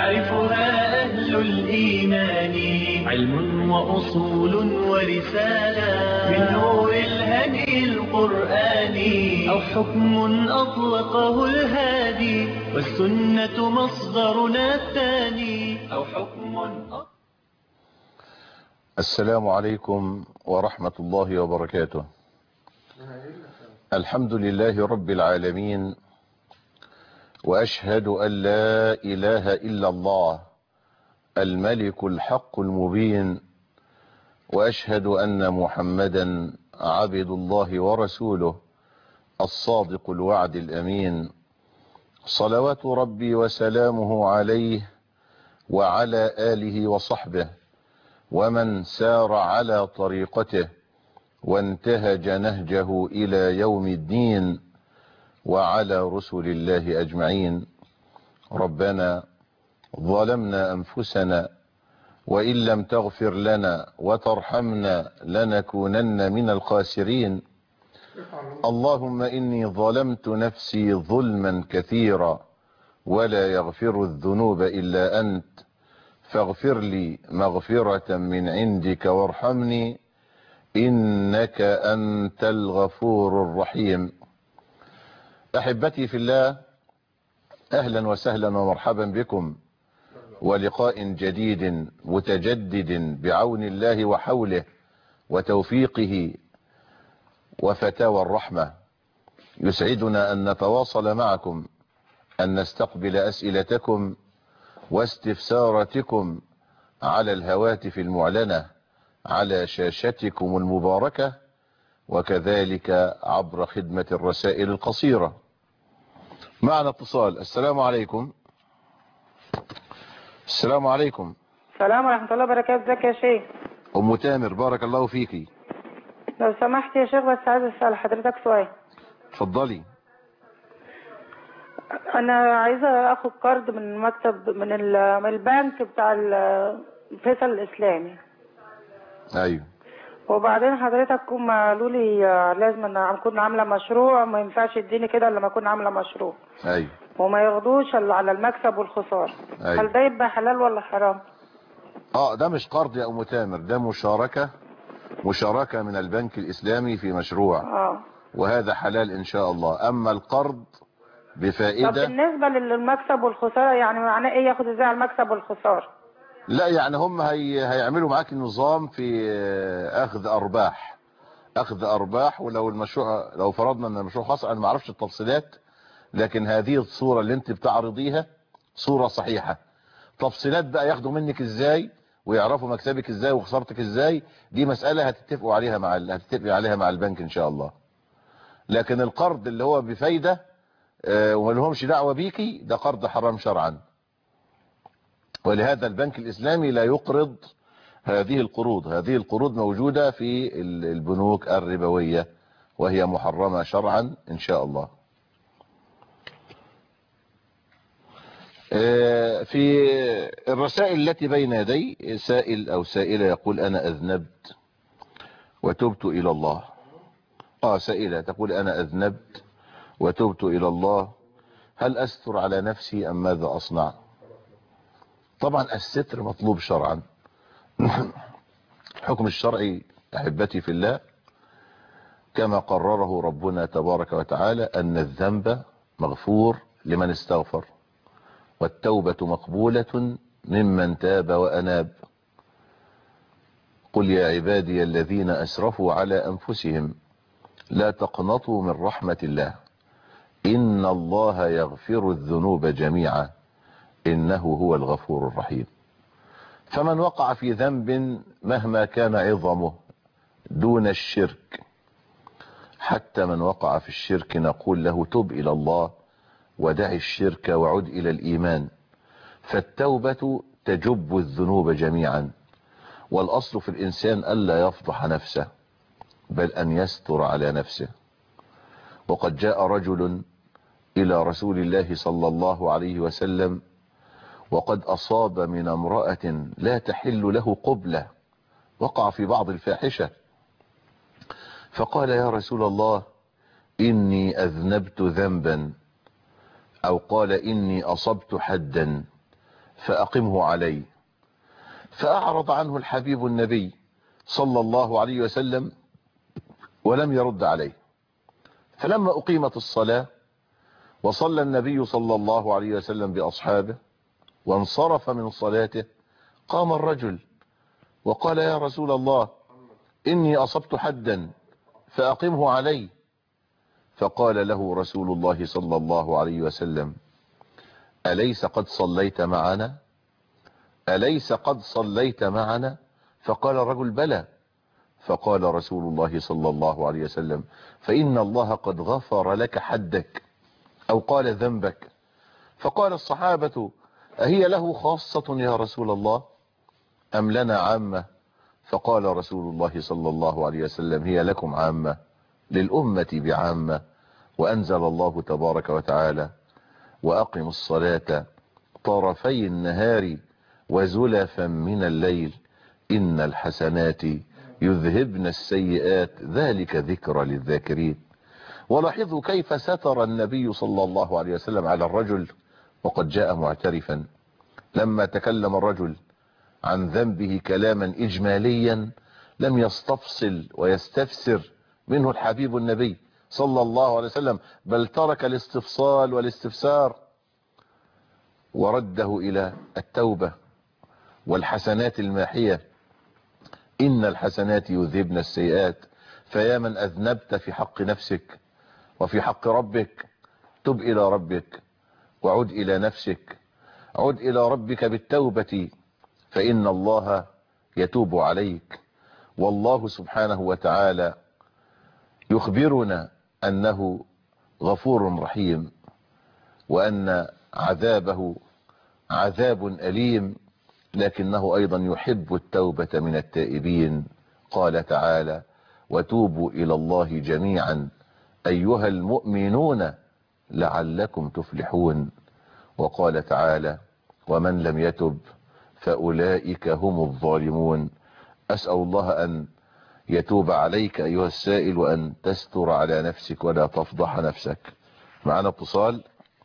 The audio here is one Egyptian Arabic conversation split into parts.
يعرفها أهل الإيمان علم وأصول ورسالة من نور الهدي القرآني أو حكم أطلقه الهادي والسنة مصدرنا الثاني أو حكم أطلقه السلام عليكم ورحمة الله وبركاته الحمد لله رب العالمين وأشهد أن لا إله إلا الله الملك الحق المبين وأشهد أن محمدا عبد الله ورسوله الصادق الوعد الأمين صلوات ربي وسلامه عليه وعلى آله وصحبه ومن سار على طريقته وانتهج نهجه إلى يوم الدين وعلى رسل الله أجمعين ربنا ظلمنا أنفسنا وإن لم تغفر لنا وترحمنا لنكونن من الخاسرين اللهم إني ظلمت نفسي ظلما كثيرا ولا يغفر الذنوب إلا أنت فاغفر لي مغفرة من عندك وارحمني إنك أنت الغفور الرحيم أحبتي في الله أهلا وسهلا ومرحبا بكم ولقاء جديد متجدد بعون الله وحوله وتوفيقه وفتاوى الرحمة يسعدنا أن نتواصل معكم أن نستقبل أسئلتكم واستفساراتكم على الهواتف المعلنة على شاشتكم المباركة وكذلك عبر خدمة الرسائل القصيرة معنا اتصال السلام عليكم السلام عليكم السلام ورحمة الله وبركاته ازيك يا شيخ أم تامر بارك الله فيكي لو سمحت يا شيخ بس عايز اسأل حضرتك سؤال اتفضلي انا عايزة اخد قرض من المكتب من ال- من البنك بتاع ال- فيصل الاسلامي ايوه وبعدين حضرتك هم قالوا لي آه، لازم انا اكون عاملة مشروع ما ينفعش يديني كده الا لما اكون عاملة مشروع ايوه وما ياخدوش الا على المكسب والخسارة أيوة. هل ده يبقى حلال ولا حرام؟ اه ده مش قرض يا ام تامر ده مشاركة مشاركة من البنك الاسلامي في مشروع اه وهذا حلال ان شاء الله اما القرض طب بفائدة بالنسبة للمكسب والخسارة يعني معناه ايه ياخد ازاي على المكسب والخسارة؟ لا يعني هم هي هيعملوا معاك نظام في آه، اخذ ارباح اخذ ارباح ولو المشروع لو فرضنا ان المشروع خاص انا ما اعرفش التفصيلات لكن هذه الصورة اللي انت بتعرضيها صورة صحيحة تفصيلات بقى ياخدوا منك ازاي ويعرفوا مكسبك ازاي وخسارتك ازاي دي مسألة هتتفقوا عليها مع ال- هتتفقوا عليها مع البنك ان شاء الله لكن القرض اللي هو بفايدة آه، وما لهمش دعوة بيكي ده قرض حرام شرعا ولهذا البنك الإسلامي لا يقرض هذه القروض هذه القروض موجودة في ال- البنوك الربوية وهي محرمة شرعا إن شاء الله آه، في الرسائل التي بين يدي سائل أو سائلة يقول أنا أذنبت وتبت إلى الله آه سائلة تقول أنا أذنبت وتبت إلى الله هل أستر على نفسي أم ماذا أصنع طبعا الستر مطلوب شرعا الحكم الشرعي أحبتي في الله كما قرره ربنا تبارك وتعالى أن الذنب مغفور لمن استغفر والتوبة مقبولة ممن تاب وأناب قل يا عبادي الذين أسرفوا على أنفسهم لا تقنطوا من رحمة الله إن الله يغفر الذنوب جميعا إنه هو الغفور الرحيم فمن وقع في ذنب مهما كان عظمه دون الشرك حتى من وقع في الشرك نقول له تب إلى الله ودع الشرك وعد إلى الإيمان فالتوبة تجب الذنوب جميعا والأصل في الإنسان ألا يفضح نفسه بل أن يستر على نفسه وقد جاء رجل إلى رسول الله صلى الله عليه وسلم وقد أصاب من امرأة لا تحل له قبلة وقع في بعض الفاحشة فقال يا رسول الله إني أذنبت ذنبا أو قال إني أصبت حدا فأقمه علي فأعرض عنه الحبيب النبي صلى الله عليه وسلم ولم يرد عليه فلما أقيمت الصلاة وصلى النبي صلى الله عليه وسلم بأصحابه وانصرف من صلاته قام الرجل وقال يا رسول الله إني أصبت حدا فأقمه علي فقال له رسول الله صلى الله عليه وسلم أليس قد صليت معنا أليس قد صليت معنا فقال الرجل بلى فقال رسول الله صلى الله عليه وسلم فإن الله قد غفر لك حدك أو قال ذنبك فقال الصحابة أهي له خاصة يا رسول الله أم لنا عامة فقال رسول الله صلى الله عليه وسلم هي لكم عامة للأمة بعامة وأنزل الله تبارك وتعالى وأقم الصلاة طرفي النهار وزلفا من الليل إن الحسنات يذهبن السيئات ذلك ذكرى للذاكرين ولاحظوا كيف ستر النبي صلى الله عليه وسلم على الرجل وقد جاء معترفا لما تكلم الرجل عن ذنبه كلاما إجماليا لم يستفصل ويستفسر منه الحبيب النبي صلى الله عليه وسلم بل ترك الاستفصال والاستفسار ورده إلى التوبة والحسنات الماحية إن الحسنات يذهبن السيئات فيا من أذنبت في حق نفسك وفي حق ربك تب إلى ربك وعد إلى نفسك عد إلى ربك بالتوبة فإن الله يتوب عليك والله سبحانه وتعالى يخبرنا أنه غفور رحيم وأن عذابه عذاب أليم لكنه أيضا يحب التوبة من التائبين قال تعالى وتوبوا إلى الله جميعا أيها المؤمنون لعلكم تفلحون وقال تعالى ومن لم يتب فأولئك هم الظالمون أسأل الله أن يتوب عليك أيها السائل وأن تستر على نفسك ولا تفضح نفسك معنا اتصال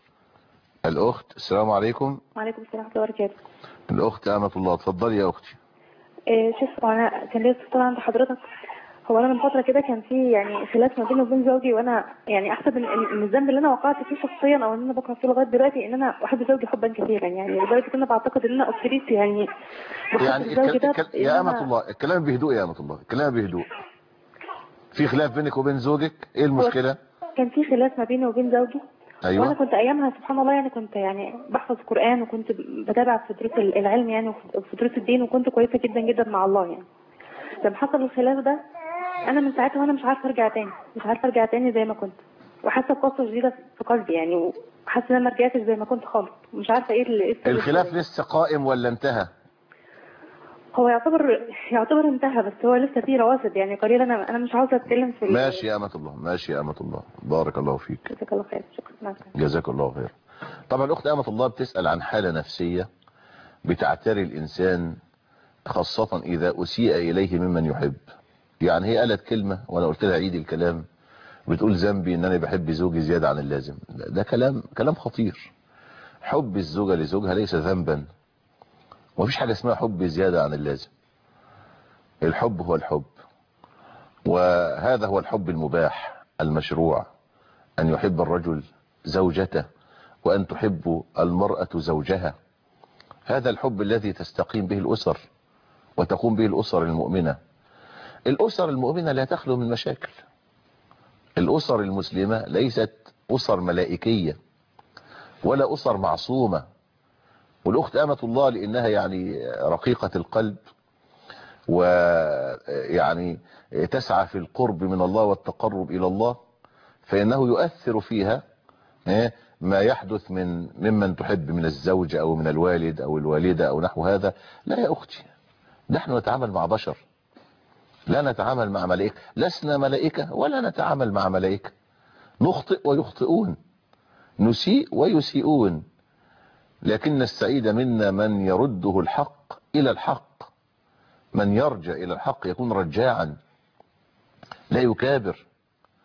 الأخت السلام عليكم وعليكم السلام ورحمة الله وبركاته. الأخت أمة الله اتفضلي يا أختي إيه شوف أنا كان ليا استفسار عند حضرتك هو أنا من فترة كده كان في يعني خلاف ما بيني وبين زوجي وأنا يعني أحسب إن إن الذنب اللي أنا وقعت فيه شخصيا أو إن أنا بكره فيه لغاية دلوقتي إن أنا أحب زوجي حبا كثيرا يعني لدرجة إن أنا بعتقد إن أنا أثريت يعني بحب يعني زوجي الكل... ده الكل... إن يا أنا- أمة الله الكلام بهدوء يا أمة الله الكلام بهدوء في خلاف بينك وبين زوجك ايه المشكلة كان في خلاف ما بيني وبين زوجي وانا ايوه كنت ايامها سبحان الله يعني كنت يعني بحفظ قران وكنت بتابع في دروس العلم يعني وفي دروس الدين وكنت كويسه جدا جدا مع الله يعني لما حصل الخلاف ده انا من ساعتها وانا مش عارفه ارجع تاني مش عارفه ارجع تاني زي ما كنت وحاسه بقسوه شديده في قلبي يعني وحاسه ان انا ما رجعتش زي ما كنت خالص ومش عارفه ايه اللي إيه السبب الخلاف في- لسه قائم ولا انتهى هو يعتبر يعتبر انتهى بس هو لسه فيه رواسب يعني قليلا انا انا مش عاوزه اتكلم في ال- ماشي يا أمة الله ماشي يا أمة الله بارك الله فيك جزاك الله خير شكرا مع السلامه جزاك الله خير طبعا الأخت أمة الله بتسأل عن حالة نفسية بتعتري الإنسان خاصة إذا أسيء إليه ممن يحب يعني هي قالت كلمة وأنا قلت لها عيد الكلام بتقول ذنبي إن أنا بحب زوجي زيادة عن اللازم ده ده كلام كلام خطير حب الزوجة لزوجها ليس ذنبا ومفيش حاجة اسمها حب زيادة عن اللازم الحب هو الحب وهذا هو الحب المباح المشروع أن يحب الرجل زوجته وأن تحب المرأة زوجها هذا الحب الذي تستقيم به الأسر وتقوم به الأسر المؤمنة الأسر المؤمنة لا تخلو من مشاكل الأسر المسلمة ليست أسر ملائكية ولا أسر معصومة والأخت أمة الله لأنها يعني رقيقة القلب ويعني تسعى في القرب من الله والتقرب إلى الله فإنه يؤثر فيها إيه، ما يحدث من ممن تحب من الزوج أو من الوالد أو الوالدة أو نحو هذا لا يا أختي نحن نتعامل مع بشر لا نتعامل مع ملائكة لسنا ملائكة ولا نتعامل مع ملائكة نخطئ ويخطئون نسيء ويسيئون لكن السعيد منا من يرده الحق إلى الحق من يرجع إلى الحق يكون رجاعا لا يكابر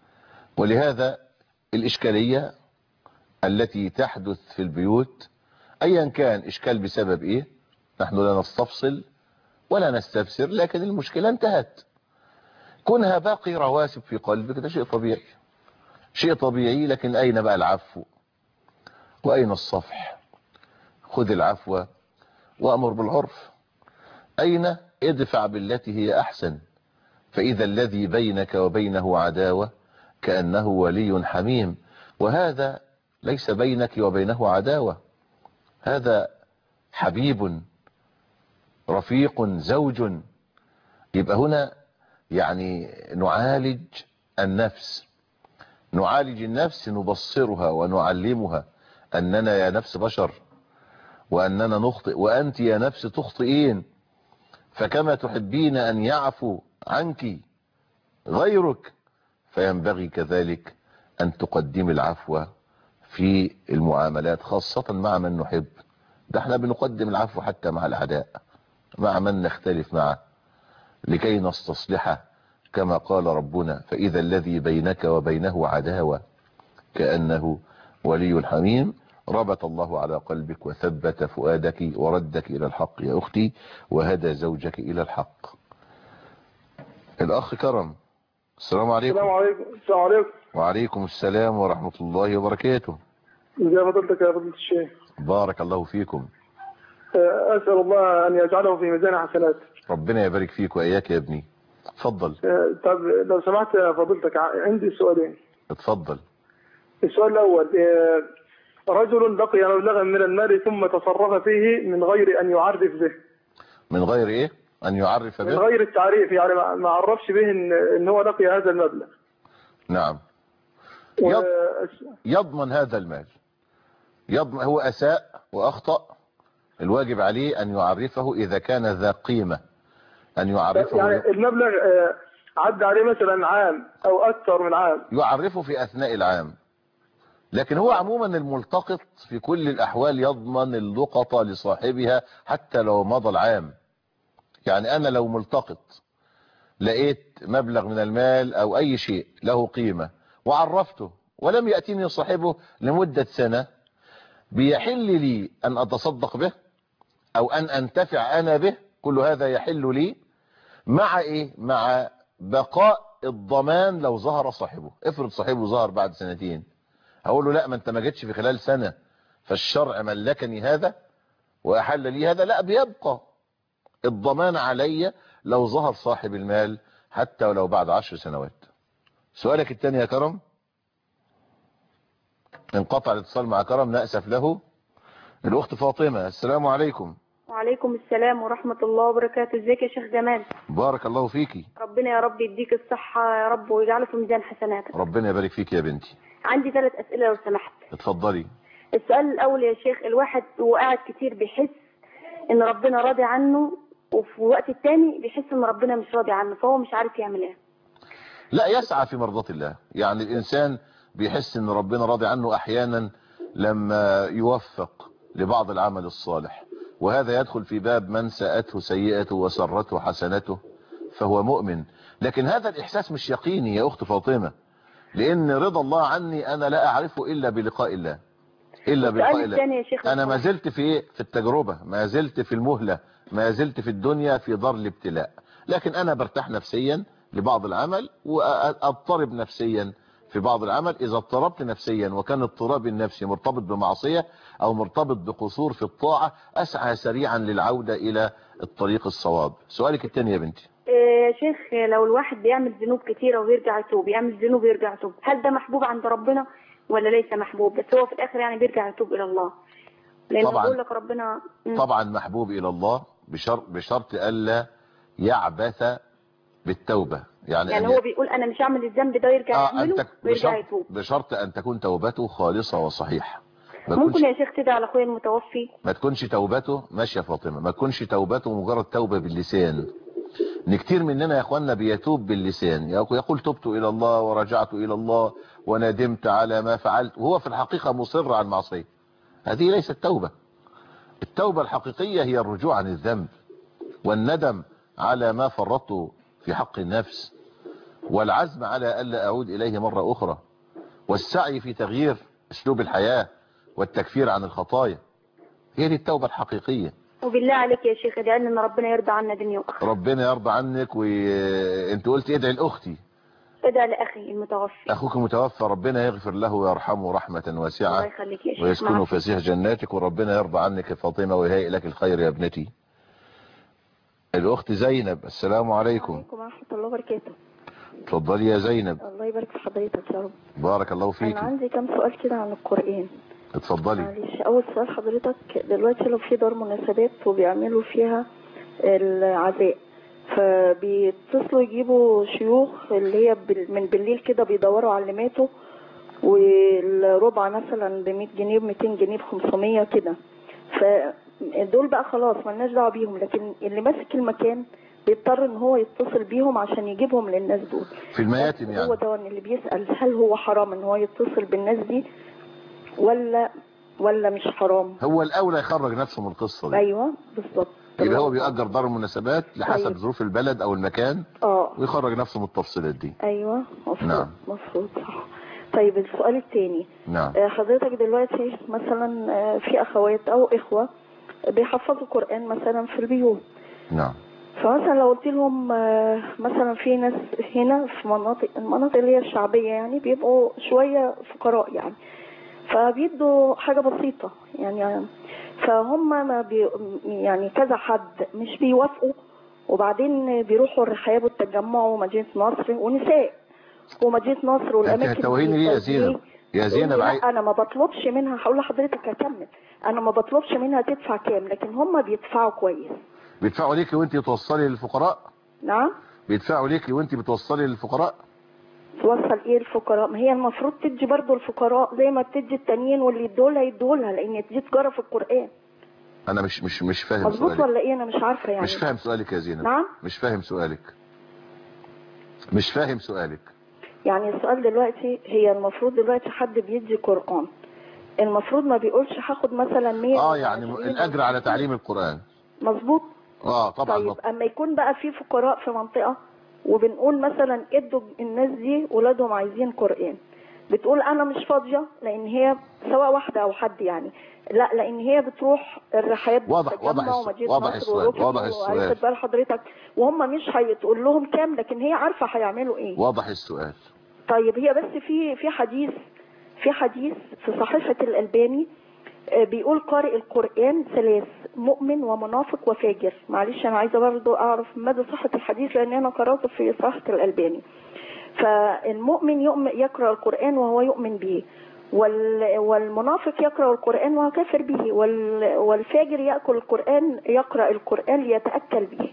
ولهذا الإشكالية التي تحدث في البيوت ايا كان اشكال بسبب ايه نحن لا نستفصل ولا نستفسر لكن المشكلة انتهت كونها باقي رواسب في قلبك ده شيء طبيعي شيء طبيعي لكن اين بقى العفو واين الصفح خذ العفو وامر بالعرف اين ادفع بالتي هي احسن فاذا الذي بينك وبينه عداوة كأنه ولي حميم وهذا ليس بينك وبينه عداوة هذا حبيب رفيق زوج يبقى هنا يعني نعالج النفس نعالج النفس نبصرها ونعلمها أننا يا نفس بشر وأننا نخطئ وأنت يا نفس تخطئين فكما تحبين أن يعفو عنك غيرك فينبغي كذلك أن تقدم العفو في المعاملات خاصة مع من نحب ده احنا بنقدم العفو حتى مع الأعداء مع من نختلف معه لكي نستصلحه كما قال ربنا فإذا الذي بينك وبينه عداوة كأنه ولي حميم ربط الله على قلبك وثبت فؤادك وردك إلى الحق يا أختي وهدى زوجك إلى الحق الأخ كرم السلام عليكم السلام عليكم السلام عليكم وعليكم السلام ورحمة الله وبركاته ازي فضلتك يا فضيلة الشيخ بارك الله فيكم آه، اسال الله ان يجعله في ميزان حسناته ربنا يبارك فيك وإياك يا ابني اتفضل آه، طب لو سمحت يا فضيلتك ع- عندي سؤالين اتفضل السؤال الاول آه، رجل لقي مبلغا من المال ثم تصرف فيه من غير ان يعرف به من غير ايه ان يعرف من به غير التعريف يعني ما- ما عرفش به ان ان هو لقي هذا المبلغ نعم و- يض- يضمن هذا المال يضمن هو أساء وأخطأ الواجب عليه أن يعرفه إذا كان ذا قيمة أن يعرفه يعني المبلغ آه، عدى عليه مثلا عام او اكثر من عام يعرفه في أثناء العام لكن هو عموما الملتقط في كل الأحوال يضمن اللقطة لصاحبها حتى لو مضى العام يعني أنا لو ملتقط لقيت مبلغ من المال أو أي شيء له قيمة وعرفته ولم يأتيني صاحبه لمدة سنة بيحل لي أن أتصدق به أو أن أنتفع أنا به كل هذا يحل لي مع إيه مع بقاء الضمان لو ظهر صاحبه افرض صاحبه ظهر بعد سنتين هقول له لا ما انت ما جيتش في خلال سنة فالشرع ملكني هذا وأحل لي هذا لا بيبقى الضمان علي لو ظهر صاحب المال حتى ولو بعد عشر سنوات سؤالك الثاني يا كرم انقطع الاتصال مع كرم نأسف له الأخت فاطمة السلام عليكم وعليكم السلام ورحمة الله وبركاته ازيك يا شيخ جمال بارك الله فيكي ربنا يا رب يديك الصحة يا رب ويجعله في ميزان حسناتك ربنا يبارك فيك يا بنتي عندي ثلاث أسئلة لو سمحت اتفضلي السؤال الأول يا شيخ الواحد وهو قاعد كتير بيحس إن ربنا راضي عنه وفي الوقت التاني بيحس إن ربنا مش راضي عنه فهو مش عارف يعمل إيه لا يسعى في مرضاة الله يعني الإنسان بيحس ان ربنا راضي عنه أحيانا لما يوفق لبعض العمل الصالح وهذا يدخل في باب من ساءته سيئته وسرته حسنته فهو مؤمن لكن هذا الإحساس مش يقيني يا أخت فاطمة لأن رضا الله عني أنا لا أعرفه إلا بلقاء الله إلا بلقاء السؤال الله الثاني يا شيخ أنا ما زلت في إيه؟ في التجربة ما زلت في المهلة ما زلت في الدنيا في دار الابتلاء لكن أنا برتاح نفسيا لبعض العمل وأضطرب نفسيا في بعض العمل إذا اضطربت نفسيا وكان اضطراب النفسي مرتبط بمعصية أو مرتبط بقصور في الطاعة أسعى سريعا للعودة إلى الطريق الصواب سؤالك الثاني يا بنتي إيه يا شيخ لو الواحد بيعمل ذنوب كتيرة ويرجع يتوب يعمل ذنوب ويرجع يتوب هل ده محبوب عند ربنا ولا ليس محبوب بس هو في الآخر يعني بيرجع يتوب إلى الله لأن طبعاً. بقول لك ربنا مم. طبعا محبوب إلى الله بشرط, بشرط ألا يعبث بالتوبة يعني, يعني أن هو بيقول أنا مش هعمل الذنب ده يرجع آه يعمله أنت ويرجع بشرط, يتوب بشرط أن تكون توبته خالصة وصحيحة ما ممكن تكونش, يا شيخ تدعي على أخويا المتوفي ما تكونش توبته ماشي يا فاطمة ما تكونش توبته مجرد توبة باللسان ان كتير مننا يا اخوانا بيتوب باللسان يقول تبت الى الله ورجعت الى الله وندمت على ما فعلت وهو في الحقيقة مصر على المعصية هذه ليست توبة التوبة الحقيقية هي الرجوع عن الذنب والندم على ما فرطت في حق النفس والعزم على ألا أعود إليه مرة أخرى والسعي في تغيير أسلوب الحياة والتكفير عن الخطايا هي دي التوبة الحقيقية وبالله عليك يا شيخ ادعي لنا ربنا يرضى عنا دنيا واخره ربنا يرضى عنك وانت قلت ادعي لاختي ادعي لاخي المتوفي اخوك متوفى ربنا يغفر له ويرحمه رحمة الله واسعة يخليك يا شيخ ويسكنه مع فسيح جناتك وربنا يرضى عنك يا فاطمة ويهيئ لك الخير يا ابنتي الاخت زينب السلام عليكم عليكم ورحمة الله وبركاته اتفضلي يا زينب الله يبارك في حضرتك يا رب بارك الله أنا فيك عندي كم سؤال كده عن القرآن اتفضلي معلش أول سؤال حضرتك دلوقتي لو في دار مناسبات وبيعملوا فيها العزاء فبيتصلوا يجيبوا شيوخ اللي هي بال- من بالليل كده بيدوروا على اللي ماتوا والربع مثلا ب 100 جنيه ب 200 جنيه ب 500 كده فدول بقى خلاص ملناش دعوه بيهم لكن اللي ماسك المكان بيضطر ان هو يتصل بيهم عشان يجيبهم للناس دول في المياتم بس يعني هو ده اللي بيسأل هل هو حرام ان هو يتصل بالناس دي ولا ولا مش حرام هو الاولى يخرج نفسه من القصة دي ايوه بالظبط يبقى هو بيأجر دار المناسبات لحسب طيب. ظروف البلد او المكان اه ويخرج نفسه من التفصيلات دي ايوه مفروض نعم. مفروض صح طيب السؤال الثاني نعم حضرتك دلوقتي مثلا آه، في اخوات او اخوه بيحفظوا قران مثلا في البيوت نعم فمثلا لو قلت لهم آه، مثلا في ناس هنا في مناطق المناطق اللي هي الشعبية يعني بيبقوا شوية فقراء يعني فبيدوا حاجة بسيطة يعني فهم ما بي يعني كذا حد مش بيوافقوا وبعدين بيروحوا الرحاب والتجمع ومدينة نصر ونساء ومدينة نصر انت والأماكن هتوهيني دي. ليه يا طب زينب ليه؟ يا زينب لا عاي... انا ما بطلبش منها هقول لحضرتك هكمل انا ما بطلبش منها تدفع كام لكن هم بيدفعوا كويس بيدفعوا ليكي وانت توصلي للفقراء نعم بيدفعوا ليكي وانت بتوصلي للفقراء توصل ايه الفقراء ما هي المفروض تدي برضو الفقراء زي ما بتدي التانيين واللي يدولها يدولها لان دي تجاره في القران انا مش مش مش فاهم مظبوط سؤالك ولا ايه انا مش عارفه يعني مش فاهم سؤالك يا زينب نعم مش فاهم سؤالك مش فاهم سؤالك يعني السؤال دلوقتي هي المفروض دلوقتي حد بيدي قران المفروض ما بيقولش هاخد مثلا 100 اه يعني الاجر على تعليم القرآن مظبوط اه طبعا طيب مط- اما يكون بقى في فقراء في منطقه وبنقول مثلا ادوا الناس دي ولادهم عايزين قران بتقول انا مش فاضيه لان هي سواء واحده او حد يعني لا لان هي بتروح الرحاب واضح- والتجمع واضح السؤال- ومدينة واضح نصر السؤال- والركن واضح السؤال. وعرفت بال حضرتك وهم مش هيتقول لهم كام لكن هي عارفه هيعملوا ايه واضح السؤال طيب هي بس في في حديث في حديث في صحيفة الألباني آه، بيقول قارئ القرآن ثلاث مؤمن ومنافق وفاجر معلش أنا عايزة برضو أعرف مدى صحة الحديث لأن أنا قرأته في صحيفة الألباني فالمؤمن يؤمن يقرأ القرآن وهو يؤمن به وال- والمنافق يقرأ القرآن وهو كافر به وال- والفاجر يأكل القرآن يقرأ القرآن ليتأكل به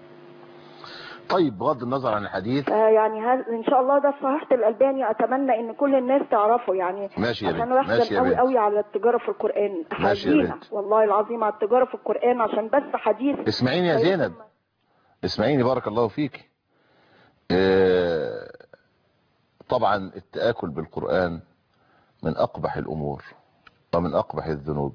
طيب بغض النظر عن الحديث آه، يعني هل ان شاء الله ده في صحيحه الالباني اتمنى ان كل الناس تعرفه يعني ماشي يا عشان بنت، بحزن ماشي يا قوي بنت. قوي على التجاره في القران ماشي يا حزينه بنت. والله العظيم على التجاره في القران عشان بس حديث اسمعيني يا زينب اسمعيني بارك الله فيك آه، طبعا التآكل بالقرآن من أقبح الأمور ومن أقبح الذنوب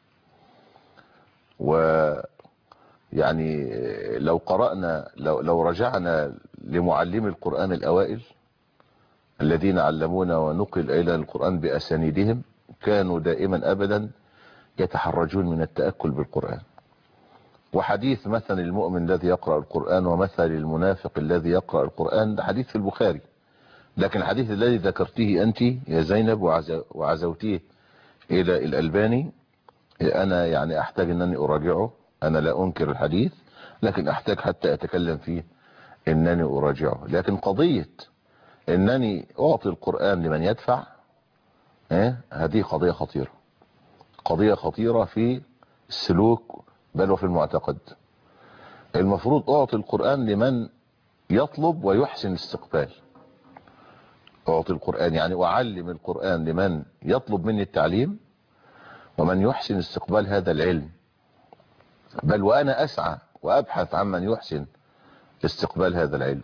ويعني آه، لو قرأنا لو, لو رجعنا لمعلمي القرآن الأوائل الذين علمونا ونقل إلى القرآن بأسانيدهم كانوا دائما أبدا يتحرجون من التأكل بالقرآن وحديث مثل المؤمن الذي يقرأ القرآن ومثل المنافق الذي يقرأ القرآن ده حديث في البخاري لكن الحديث الذي ذكرته أنت يا زينب وعز- وعزوتيه إلى الألباني أنا يعني أحتاج أنني أراجعه أنا لا أنكر الحديث لكن أحتاج حتى أتكلم فيه أنني أراجعه لكن قضية أنني أعطي القرآن لمن يدفع إيه؟ هذه قضية خطيرة قضية خطيرة في السلوك بل وفي المعتقد المفروض أعطي القرآن لمن يطلب ويحسن الاستقبال أعطي القرآن يعني أعلم القرآن لمن يطلب مني التعليم ومن يحسن استقبال هذا العلم بل وأنا أسعى وأبحث عن من يحسن استقبال هذا العلم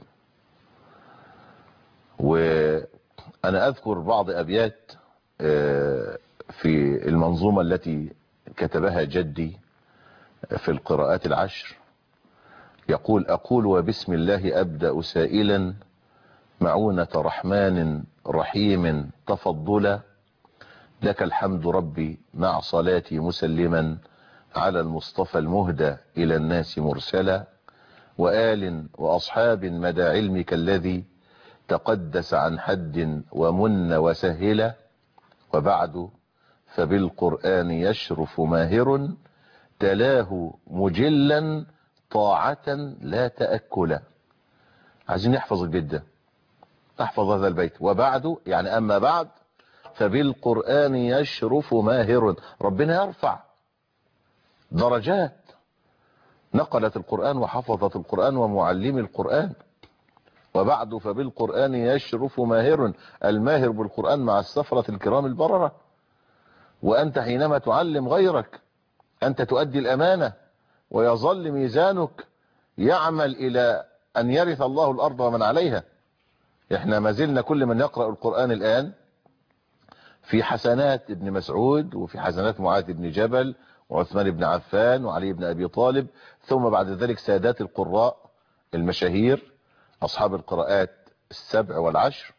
وأنا أذكر بعض أبيات آه، في المنظومة التي كتبها جدي في القراءات العشر يقول أقول وبسم الله أبدأ سائلا معونة رحمن رحيم تفضلا لك الحمد ربي مع صلاتي مسلما على المصطفى المهدى إلى الناس مرسلا وآل وأصحاب مدى علمك الذي تقدس عن حد ومن وسهلا وبعد فبالقرآن يشرف ماهر تلاه مجلا طاعة لا تأكلا عايزين نحفظ البيت ده احفظ هذا البيت وبعد يعني أما بعد فبالقرآن يشرف ماهر ربنا يرفع درجات نقلت القرآن وحفظت القرآن ومعلم القرآن وبعد فبالقرآن يشرف ماهر الماهر بالقرآن مع السفرة الكرام البررة وأنت حينما تعلم غيرك أنت تؤدي الأمانة ويظل ميزانك يعمل إلى أن يرث الله الأرض ومن عليها احنا ما زلنا كل من يقرأ القرآن الآن في حسنات ابن مسعود وفي حسنات معاذ بن جبل وعثمان بن عفان وعلي بن أبي طالب ثم بعد ذلك سادات القراء المشاهير أصحاب القراءات السبع والعشر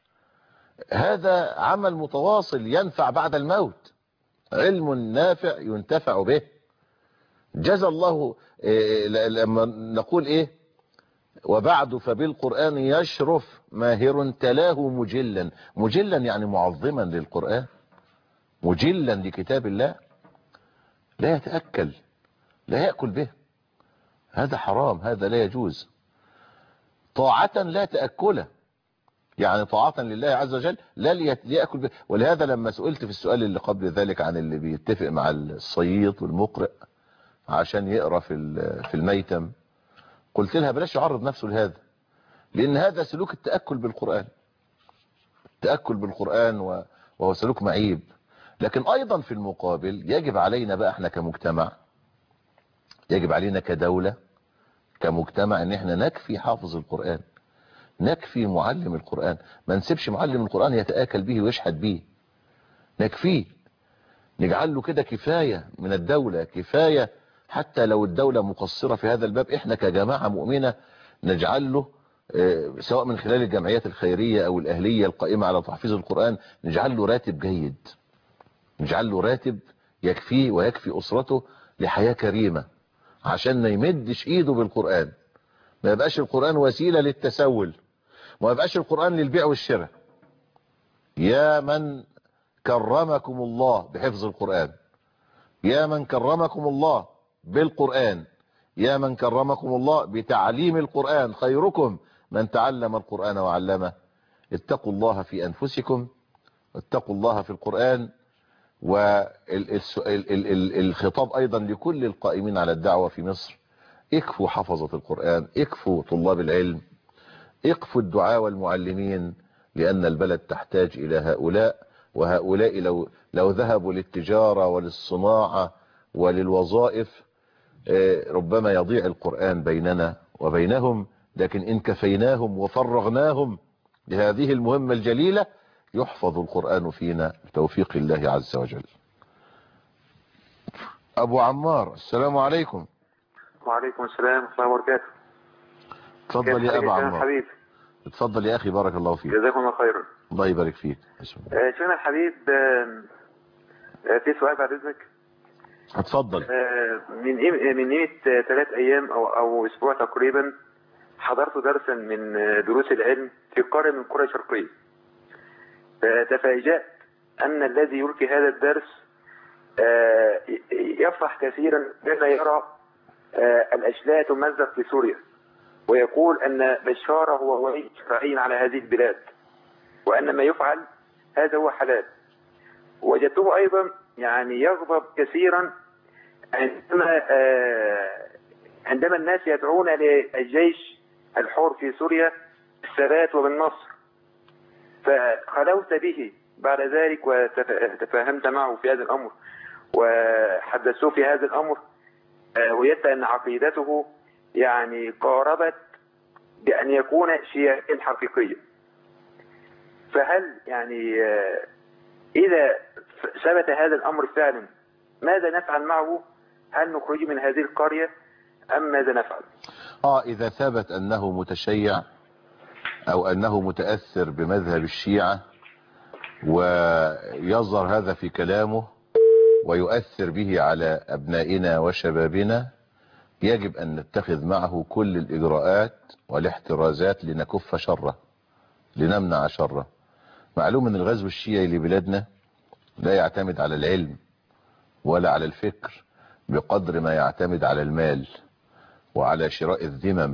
هذا عمل متواصل ينفع بعد الموت علم نافع ينتفع به جزى الله إيه لما نقول ايه وبعد فبالقرآن يشرف ماهر تلاه مجلا مجلا يعني معظما للقرآن مجلا لكتاب الله لا يتأكل لا يأكل به هذا حرام هذا لا يجوز طاعة لا تأكله يعني طاعة لله عز وجل لا ليأكل به ولهذا لما سئلت في السؤال اللي قبل ذلك عن اللي بيتفق مع الصييط والمقرئ عشان يقرأ في في الميتم قلت لها بلاش يعرض نفسه لهذا لأن هذا سلوك التأكل بالقرآن التأكل بالقرآن وهو سلوك معيب لكن أيضا في المقابل يجب علينا بقى احنا كمجتمع يجب علينا كدولة كمجتمع ان احنا نكفي حافظ القرآن نكفي معلم القرآن ما نسيبش معلم القرآن يتآكل به ويشحد به نكفيه نجعل له كده كفاية من الدولة كفاية حتى لو الدولة مقصرة في هذا الباب احنا كجماعة مؤمنة نجعل له سواء من خلال الجمعيات الخيرية او الاهلية القائمة على تحفيظ القرآن نجعل له راتب جيد نجعل له راتب يكفيه ويكفي اسرته لحياة كريمة عشان ما يمدش ايده بالقرآن ما يبقاش القرآن وسيلة للتسول ما يبقاش القرآن للبيع والشراء يا من كرمكم الله بحفظ القرآن يا من كرمكم الله بالقرآن يا من كرمكم الله بتعليم القرآن خيركم من تعلم القرآن وعلمه اتقوا الله في أنفسكم اتقوا الله في القرآن والخطاب أيضا لكل القائمين على الدعوة في مصر اكفوا حفظة القرآن اكفوا طلاب العلم اكفوا الدعاء والمعلمين لأن البلد تحتاج إلى هؤلاء وهؤلاء لو, لو ذهبوا للتجارة وللصناعة وللوظائف ربما يضيع القرآن بيننا وبينهم لكن إن كفيناهم وفرغناهم لهذه المهمة الجليلة يحفظ القرآن فينا بتوفيق الله عز وجل أبو عمار السلام عليكم وعليكم السلام ورحمة الله وبركاته اتفضل يا أبو عمار حبيب اتفضل يا أخي بارك الله فيك جزاكم الله خيرا الله يبارك فيك بسم الله آه، شيخنا الحبيب آه، آه، في سؤال بعد إذنك اتفضل آه، من إيه- من قيمة ثلاث أيام أو أو أسبوع تقريبا حضرت درسا من آه، دروس العلم في قرية من قرى شرقية فتفاجأت أن الذي يلقي هذا الدرس آه، يفرح كثيرا بما يرى آه، الأشلاء تمزق في سوريا ويقول أن بشار هو ولي شرعي على هذه البلاد وأن ما يفعل هذا هو حلال وجدته أيضا يعني يغضب كثيرا عندما آه، عندما الناس يدعون للجيش الحر في سوريا بالثبات وبالنصر فخلوت به بعد ذلك وتفاهمت معه في هذا الأمر وحدثوه في هذا الأمر آه، وجدت أن عقيدته يعني قاربت بأن يكون شيعيا حقيقيا فهل يعني آه، إذا ثبت هذا الأمر فعلا ماذا نفعل معه هل نخرج من هذه القرية أم ماذا نفعل اه اذا ثبت انه متشيع او انه متأثر بمذهب الشيعة ويظهر هذا في كلامه ويؤثر به على أبنائنا وشبابنا يجب أن نتخذ معه كل الإجراءات والاحترازات لنكف شره لنمنع شره معلوم أن الغزو الشيعي لبلادنا لا يعتمد على العلم ولا على الفكر بقدر ما يعتمد على المال وعلى شراء الذمم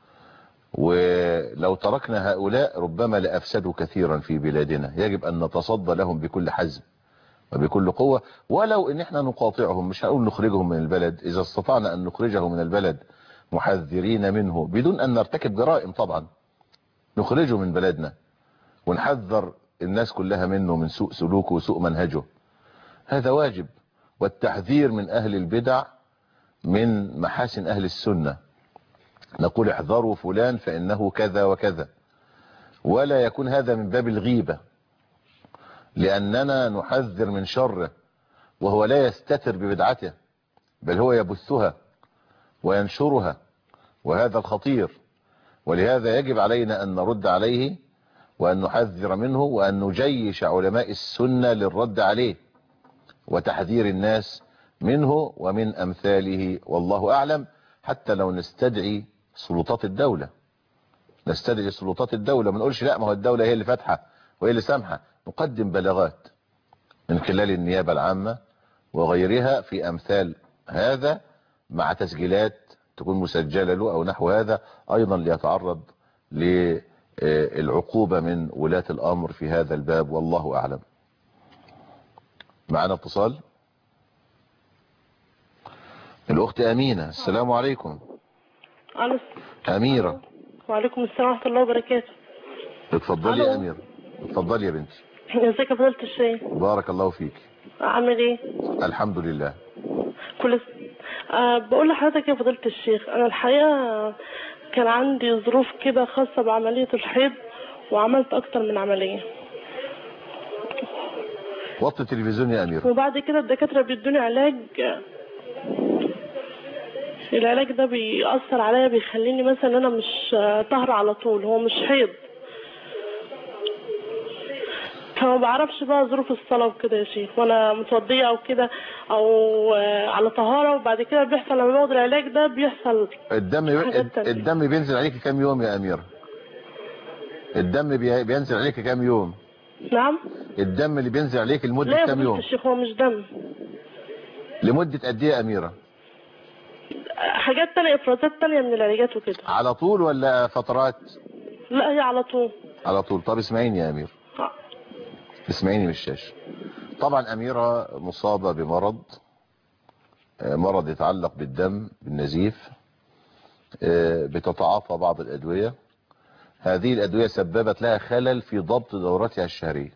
ولو تركنا هؤلاء ربما لأفسدوا كثيرا في بلادنا يجب أن نتصدى لهم بكل حزم وبكل قوة ولو ان احنا نقاطعهم مش هقول نخرجهم من البلد اذا استطعنا ان نخرجه من البلد محذرين منه بدون ان نرتكب جرائم طبعا نخرجه من بلدنا ونحذر الناس كلها منه من سوء سلوكه وسوء منهجه هذا واجب والتحذير من اهل البدع من محاسن اهل السنة نقول احذروا فلان فانه كذا وكذا ولا يكون هذا من باب الغيبة لأننا نحذر من شره وهو لا يستتر ببدعته بل هو يبثها وينشرها وهذا الخطير ولهذا يجب علينا أن نرد عليه وأن نحذر منه وأن نجيش علماء السنة للرد عليه وتحذير الناس منه ومن أمثاله والله أعلم حتى لو نستدعي سلطات الدولة نستدعي سلطات الدولة ما نقولش لا ما هو الدولة هي اللي فاتحة وهي اللي سامحة نقدم بلاغات من خلال النيابة العامة وغيرها في أمثال هذا مع تسجيلات تكون مسجلة له أو نحو هذا أيضا ليتعرض للعقوبة من ولاة الأمر في هذا الباب والله أعلم معنا اتصال الأخت أمينة السلام عليكم الو أميرة وعليكم السلام ورحمه الله وبركاته اتفضلي يا ألو. أميرة اتفضلي يا بنتي ازيك يا فضيله الشيخ بارك الله فيك عامل ايه الحمد لله كل أه بقول لحضرتك يا فضيله الشيخ انا الحقيقه كان عندي ظروف كده خاصه بعمليه الحيض وعملت اكتر من عمليه وطي التلفزيون يا أميرة وبعد كده الدكاتره بيدوني علاج العلاج ده بيأثر عليا بيخليني مثلا انا مش آه، طاهرة على طول هو مش حيض فما بعرفش بقى ظروف الصلاة وكده يا شيخ وانا متوضية او كده او آه، على طهارة وبعد كده بيحصل لما باخد العلاج ده بيحصل الدم حاجات تانية. الدم بينزل عليك كام يوم يا أميرة الدم بي- بينزل عليك كام يوم نعم الدم اللي بينزل عليك لا لمدة يا كام فضيلة يوم الشيخ هو مش دم لمدة قد ايه يا أميرة حاجات تانية افرازات تانية من العلاجات وكده على طول ولا فترات لا هي على طول على طول طب اسمعيني يا أمير آه. اسمعيني من الشاشة طبعا أميرة مصابة بمرض آه، مرض يتعلق بالدم بالنزيف آه، بتتعاطى بعض الأدوية هذه الأدوية سببت لها خلل في ضبط دورتها الشهرية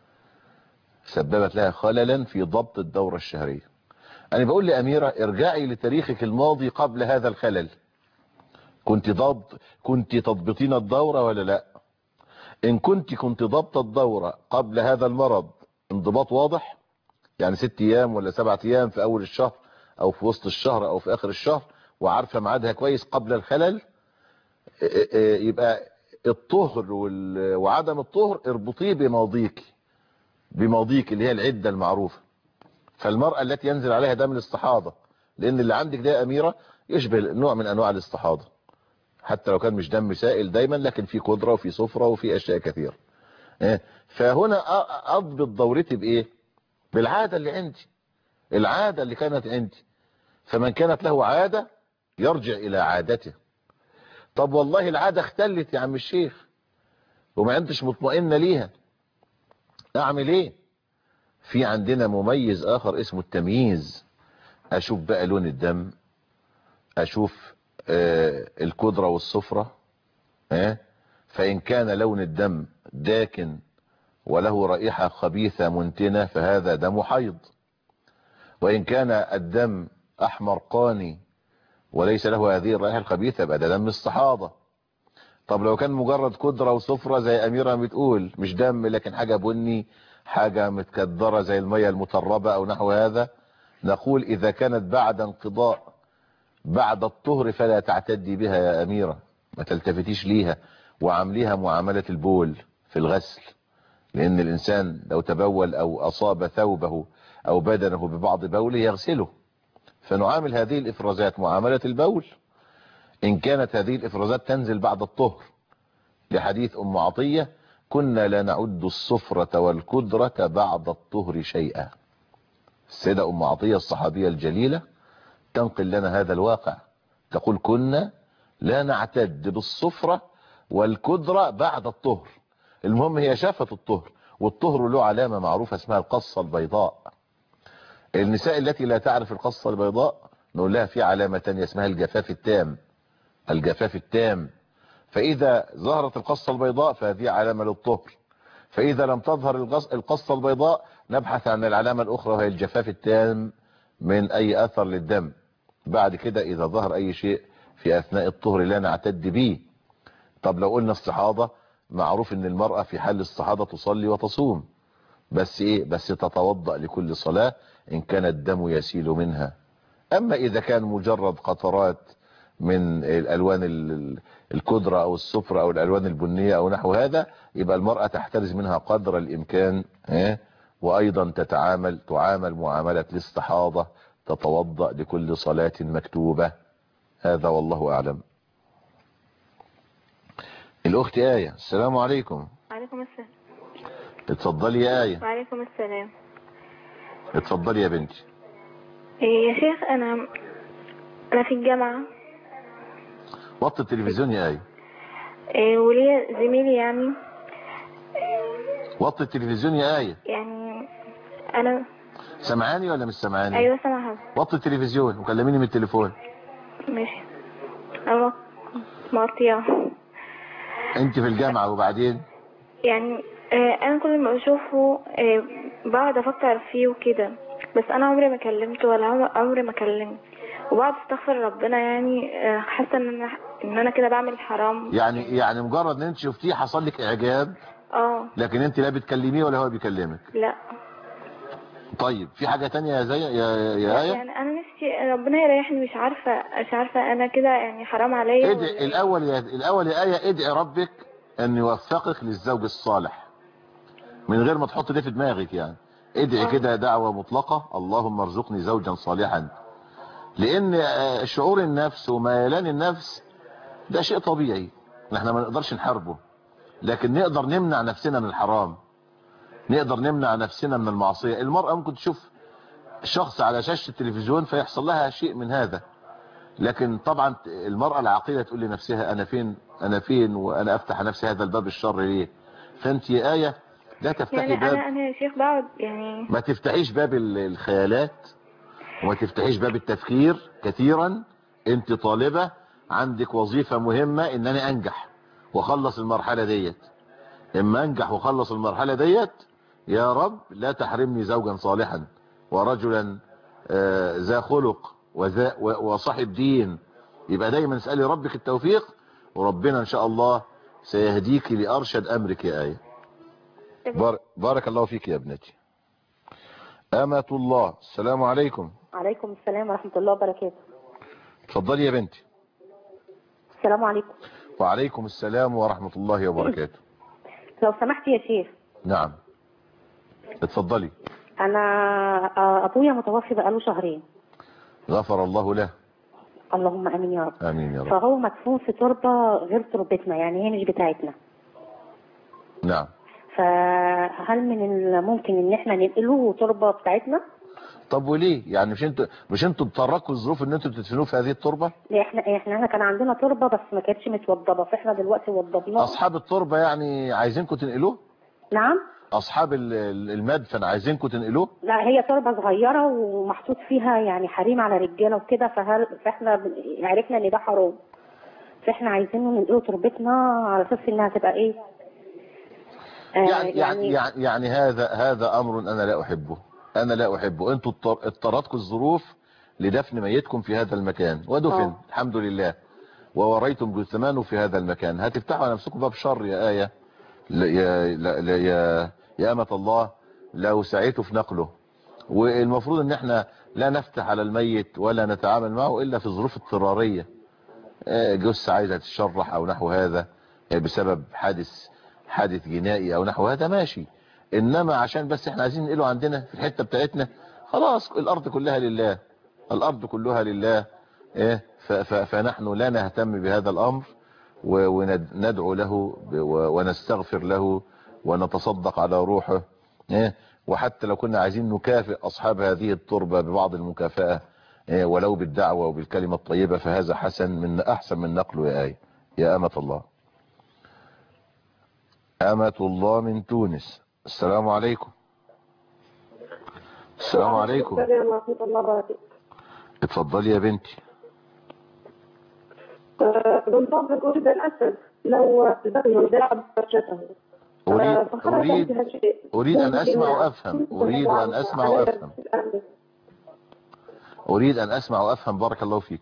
سببت لها خللا في ضبط الدورة الشهرية أنا بقول لأميرة ارجعي لتاريخك الماضي قبل هذا الخلل كنت ضبط كنت تضبطين الدورة ولا لا إن كنت كنت ضبط الدورة قبل هذا المرض انضباط واضح يعني ست أيام ولا سبعة أيام في أول الشهر أو في وسط الشهر أو في آخر الشهر وعارفة ميعادها كويس قبل الخلل اه اه يبقى الطهر وال- وعدم الطهر اربطيه بماضيك بماضيك اللي هي العدة المعروفة فالمرأة التي ينزل عليها دم الاستحاضة لأن اللي عندك ده يا أميرة يشبه نوع من أنواع الاستحاضة حتى لو كان مش دم سائل دايما لكن في قدرة وفي صفرة وفي أشياء كثيرة اه، فهنا أ- أضبط دورتي بإيه بالعادة اللي عندي العادة اللي كانت عندي فمن كانت له عادة يرجع إلى عادته طب والله العادة اختلت يا عم الشيخ وما انتش مطمئنة ليها اعمل ايه في عندنا مميز اخر اسمه التمييز اشوف بقى لون الدم اشوف آه الكدرة والصفرة آه فان كان لون الدم داكن وله رائحة خبيثة منتنة فهذا دم حيض وان كان الدم احمر قاني وليس له هذه الرائحة الخبيثة يبقى ده دم الصحابة طب لو كان مجرد كدرة وصفرة زي أميرة بتقول مش دم لكن حاجة بني حاجة متكدرة زي المية المتربة أو نحو هذا نقول إذا كانت بعد انقضاء بعد الطهر فلا تعتدي بها يا أميرة ما تلتفتيش ليها وعامليها معاملة البول في الغسل لان الانسان لو تبول او اصاب ثوبه او بدنه ببعض بوله يغسله فنعامل هذه الافرازات معاملة البول ان كانت هذه الافرازات تنزل بعد الطهر لحديث ام عطية كنا لا نعد الصفرة والكدرة بعد الطهر شيئا السيدة ام عطية الصحابية الجليلة تنقل لنا هذا الواقع تقول كنا لا نعتد بالصفرة والكدرة بعد الطهر المهم هي شافت الطهر والطهر له علامة معروفة اسمها القصة البيضاء النساء التي لا تعرف القصة البيضاء نقول لها في علامة تانية اسمها الجفاف التام الجفاف التام فإذا ظهرت القصة البيضاء فهذه علامة للطهر فإذا لم تظهر القصة البيضاء نبحث عن العلامة الأخرى وهي الجفاف التام من أي أثر للدم بعد كده إذا ظهر أي شيء في أثناء الطهر لا نعتد به طب لو قلنا استحاضة معروف ان المرأة في حال الاستحاضة تصلي وتصوم بس ايه بس تتوضأ لكل صلاة ان كان الدم يسيل منها اما اذا كان مجرد قطرات من الالوان الكدرة او الصفرة او الالوان البنية او نحو هذا يبقى المرأة تحترز منها قدر الامكان اه وايضا تتعامل تعامل معاملة الاستحاضة تتوضأ لكل صلاة مكتوبة هذا والله اعلم الاخت آية السلام عليكم وعليكم السلام اتفضلي يا آية وعليكم السلام اتفضلي يا بنتي إيه يا شيخ انا انا في الجامعة وطي التلفزيون يا آية إيه وليا زميلي يعني وطي التلفزيون يا آية يعني انا سمعاني ولا مش سمعاني ايوه سامعها وطي التلفزيون وكلميني من التليفون ماشي انا مغطية انت في الجامعة وبعدين يعني آه انا كل ما اشوفه آه بقعد افكر فيه وكده بس انا عمري ما كلمته ولا عمر- عمري ما كلمت وبقعد استغفر ربنا يعني آه، حاسه ان انا ان انا كده بعمل حرام يعني يعني مجرد ان انت شفتيه حصل لك اعجاب اه لكن انت لا بتكلميه ولا هو بيكلمك لا طيب في حاجة تانية يا زي يا يا آية يعني انا نفسي ربنا يريحني مش عارفه مش عارفه انا كده يعني حرام عليا ادعي ولا- الاول يا الاول يا آية ادعي ربك ان يوفقك للزوج الصالح من غير ما تحط ده في دماغك يعني ادعي آه. كده دعوة مطلقة اللهم ارزقني زوجا صالحا لان آه، شعور النفس وميلان النفس ده شيء طبيعي احنا ما نقدرش نحاربه لكن نقدر نمنع نفسنا من الحرام نقدر نمنع نفسنا من المعصية المرأة ممكن تشوف شخص على شاشة التلفزيون فيحصل لها شيء من هذا لكن طبعا المرأة العاقلة تقول لنفسها انا فين انا فين وانا افتح نفسي هذا الباب الشر ليه فانت يا آية لا تفتحي يعني باب انا انا يا شيخ بقعد يعني ما تفتحيش باب ال- الخيالات وما تفتحيش باب التفكير كثيرا انت طالبة عندك وظيفة مهمة ان انا انجح واخلص المرحلة ديت اما انجح واخلص المرحلة ديت يا رب لا تحرمني زوجا صالحا ورجلا آه، ذا خلق وذا و- وصاحب دين يبقى دايما اسألي ربك التوفيق وربنا ان شاء الله سيهديك لأرشد أمرك يا آية بار بارك الله فيك يا ابنتي أمة الله السلام عليكم عليكم السلام ورحمة الله وبركاته اتفضلي يا بنتي السلام عليكم وعليكم السلام ورحمة الله وبركاته لو سمحت يا شيخ نعم اتفضلي أنا آه، أبويا متوفي بقاله شهرين غفر الله له اللهم آمين يا رب آمين يا رب فهو مدفون في تربة غير تربتنا يعني هي مش بتاعتنا نعم فهل من الممكن ان احنا ننقله تربة بتاعتنا طب وليه يعني مش انتوا مش انتوا تطرقوا الظروف ان انتوا تدفنوه في هذه التربة احنا احنا احنا كان عندنا تربة بس ما كانتش متوضبة فاحنا دلوقتي وضبناها اصحاب التربة يعني عايزينكم تنقلوه نعم اصحاب ال- ال- المدفن عايزينكم تنقلوه لا هي تربة صغيرة ومحطوط فيها يعني حريم على رجالة وكده فهل فاحنا بن- عرفنا ان ده حرام فاحنا عايزينه ننقله تربتنا على اساس انها تبقى ايه آه يعني يعني يعني, يعني هذا هذا امر انا لا احبه انا لا احبه انتوا اضطر- اضطرتكم الظروف لدفن ميتكم في هذا المكان ودفن آه. الحمد لله ووريتم جثمانه في هذا المكان هتفتحوا على نفسكم باب شر يا آية لا- يا لا- لا- يا يا أمة الله لو سعيتوا في نقله والمفروض ان احنا لا نفتح على الميت ولا نتعامل معه الا في ظروف اضطرارية آه، جثة عايزة تشرح او نحو هذا آه، بسبب حادث حادث جنائي او نحو هذا ماشي انما عشان بس احنا عايزين ننقله عندنا في الحتة بتاعتنا خلاص الارض كلها لله الارض كلها لله ايه ف- ف- فنحن لا نهتم بهذا الامر و- وندعو له ب- و- ونستغفر له ونتصدق على روحه إيه؟ وحتى لو كنا عايزين نكافئ أصحاب هذه التربة ببعض المكافأة إيه؟ ولو بالدعوة وبالكلمة الطيبة فهذا حسن من أحسن من نقله يا آية يا أمة الله أمة الله من تونس السلام عليكم السلام عليكم السلام ورحمة الله وبركاته اتفضلي يا بنتي آه، بالضبط أريد أن أسأل لو بقي داعب فرشته أريد, فخرج أريد, فيها شيء أريد أن أسمع ممكن وأفهم أريد أن أسمع وأفهم أريد أن أسمع وأفهم بارك الله فيك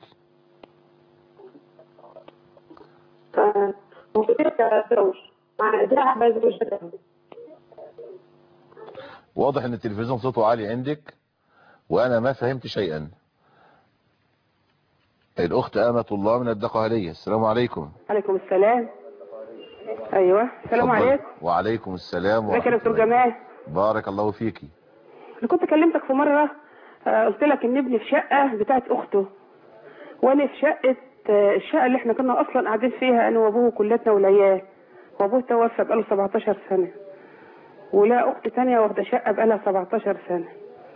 آه، وكذلك زوج مع داعب زوجته واضح ان التلفزيون صوته عالي عندك وانا ما فهمت شيئا الاخت امة الله من الدقهلية السلام عليكم عليكم السلام ايوه السلام اتفضل. عليكم وعليكم السلام ازيك يا ورحمة دكتور الله جمال بارك الله فيكي انا كنت كلمتك في مره آه، قلت لك ان ابني في شقه بتاعت اخته وانا في شقه آه، الشقه اللي احنا كنا اصلا قاعدين فيها انا وابوه كلتنا والعيال وابوه توفى بقاله 17 سنه ولا اخت تانية واخده شقه بقالها 17 سنه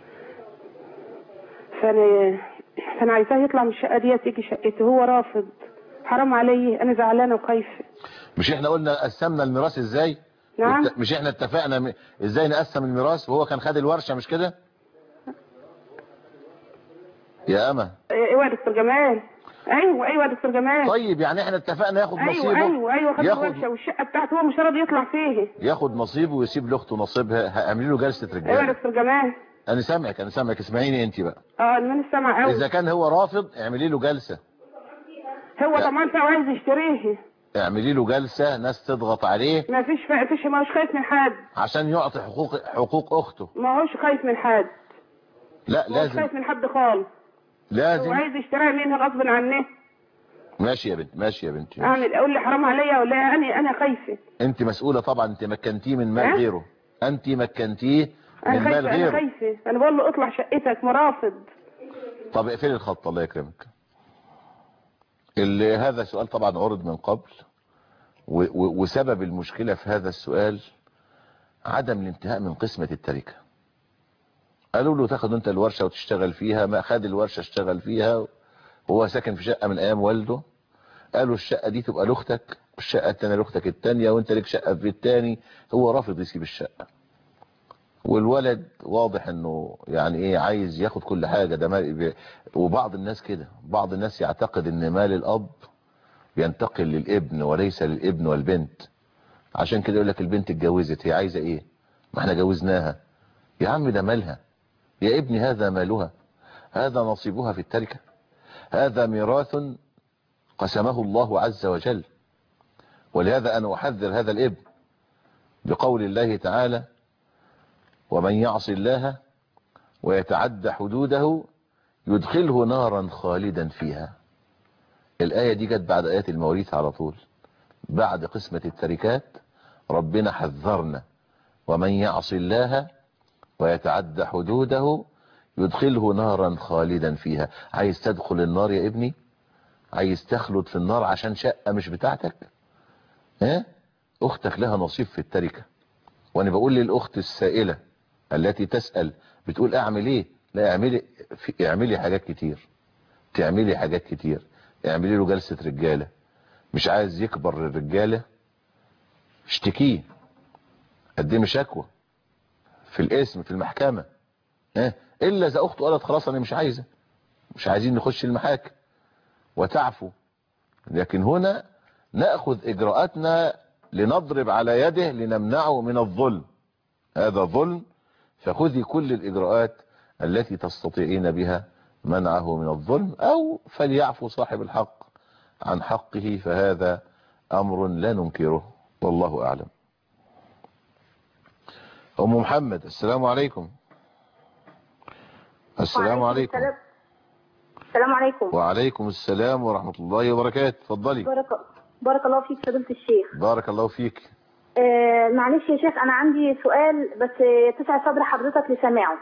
فانا فانا عايزاه يطلع من الشقه ديت يجي شقته هو رافض حرام علي انا زعلانه وخايفه مش احنا قلنا قسمنا الميراث ازاي نعم وات- مش احنا اتفقنا م- ازاي نقسم الميراث وهو كان خد الورشة مش كده يا اما ايوه يا دكتور جمال ايوه ايوه يا دكتور جمال طيب يعني احنا اتفقنا ياخد ايوه نصيبه ايوه ايوه خد ياخد الورشه والشقه بتاعته هو مش راضي يطلع فيه ياخد نصيبه ويسيب لاخته نصيبها هعمل له جلسة ايوه يا رجاله دكتور جمال انا سامعك انا سامعك اسمعيني انت بقى اه انا سامع قوي اذا كان هو رافض اعملي له جلسة هو طبعا فيه عايز يشتريه اعملي له جلسة ناس تضغط عليه ما فيش ما فيش ما هوش خايف من حد عشان يعطي حقوق حقوق اخته ما هوش خايف من حد لا ما هوش لازم خايف من حد خالص هو لازم عايز يشتريها منها غصب عني ماشي يا بنت ماشي يا بنتي اعمل اقول لي حرام عليا ولا إيه؟ انا انا خايفه انت مسؤولة طبعا انت مكنتيه من مال ها؟ غيره انت مكنتيه انا من مال خايفه انا غيره خايفه انا بقول له اطلع شقتك مرافض طب اقفلي الخط الله يكرمك اللي هذا سؤال طبعا عرض من قبل و و وسبب المشكلة في هذا السؤال عدم الانتهاء من قسمة التركة قالوا له تاخد انت الورشة وتشتغل فيها ما خد الورشة اشتغل فيها هو ساكن في شقة من ايام والده قالوا الشقة دي تبقى لاختك والشقة التانية لاختك التانية وانت لك شقة في التاني هو رافض يسيب الشقة والولد واضح انه يعني ايه عايز ياخد كل حاجة ده مال بي- وبعض الناس كده بعض الناس يعتقد ان مال الاب بينتقل للابن وليس للابن والبنت عشان كده يقول لك البنت اتجوزت هي عايزة ايه ما احنا جوزناها يا عم ده مالها يا ابني هذا مالها هذا نصيبها في التركة هذا ميراث قسمه الله عز وجل ولهذا أنا أحذر هذا الابن بقول الله تعالى ومن يعص الله ويتعدى حدوده يدخله نارا خالدا فيها الآية دي جت بعد آيات المواريث على طول بعد قسمة التركات ربنا حذرنا ومن يعص الله ويتعدى حدوده يدخله نارا خالدا فيها عايز تدخل النار يا ابني عايز تخلد في النار عشان شقة مش بتاعتك ها اختك لها نصيب في التركة وانا بقول للاخت السائلة التي تسأل بتقول اعمل ايه لا اعملي في اعملي حاجات كتير تعملي حاجات كتير اعملي له جلسة رجالة مش عايز يكبر الرجالة اشتكيه قدمي شكوى في الاسم في المحكمة ها الا اذا اخته قالت خلاص انا مش عايزة مش عايزين نخش المحاكم وتعفو لكن هنا نأخذ إجراءاتنا لنضرب على يده لنمنعه من الظلم هذا ظلم فخذي كل الإجراءات التي تستطيعين بها منعه من الظلم أو فليعفو صاحب الحق عن حقه فهذا أمر لا ننكره والله أعلم أم محمد السلام عليكم السلام عليكم السلام السلام عليكم وعليكم السلام ورحمة الله وبركاته اتفضلي بارك بارك الله فيك فضيلة الشيخ بارك الله فيك آه معلش يا شيخ انا عندي سؤال بس آه، تسع صدر حضرتك لسماعه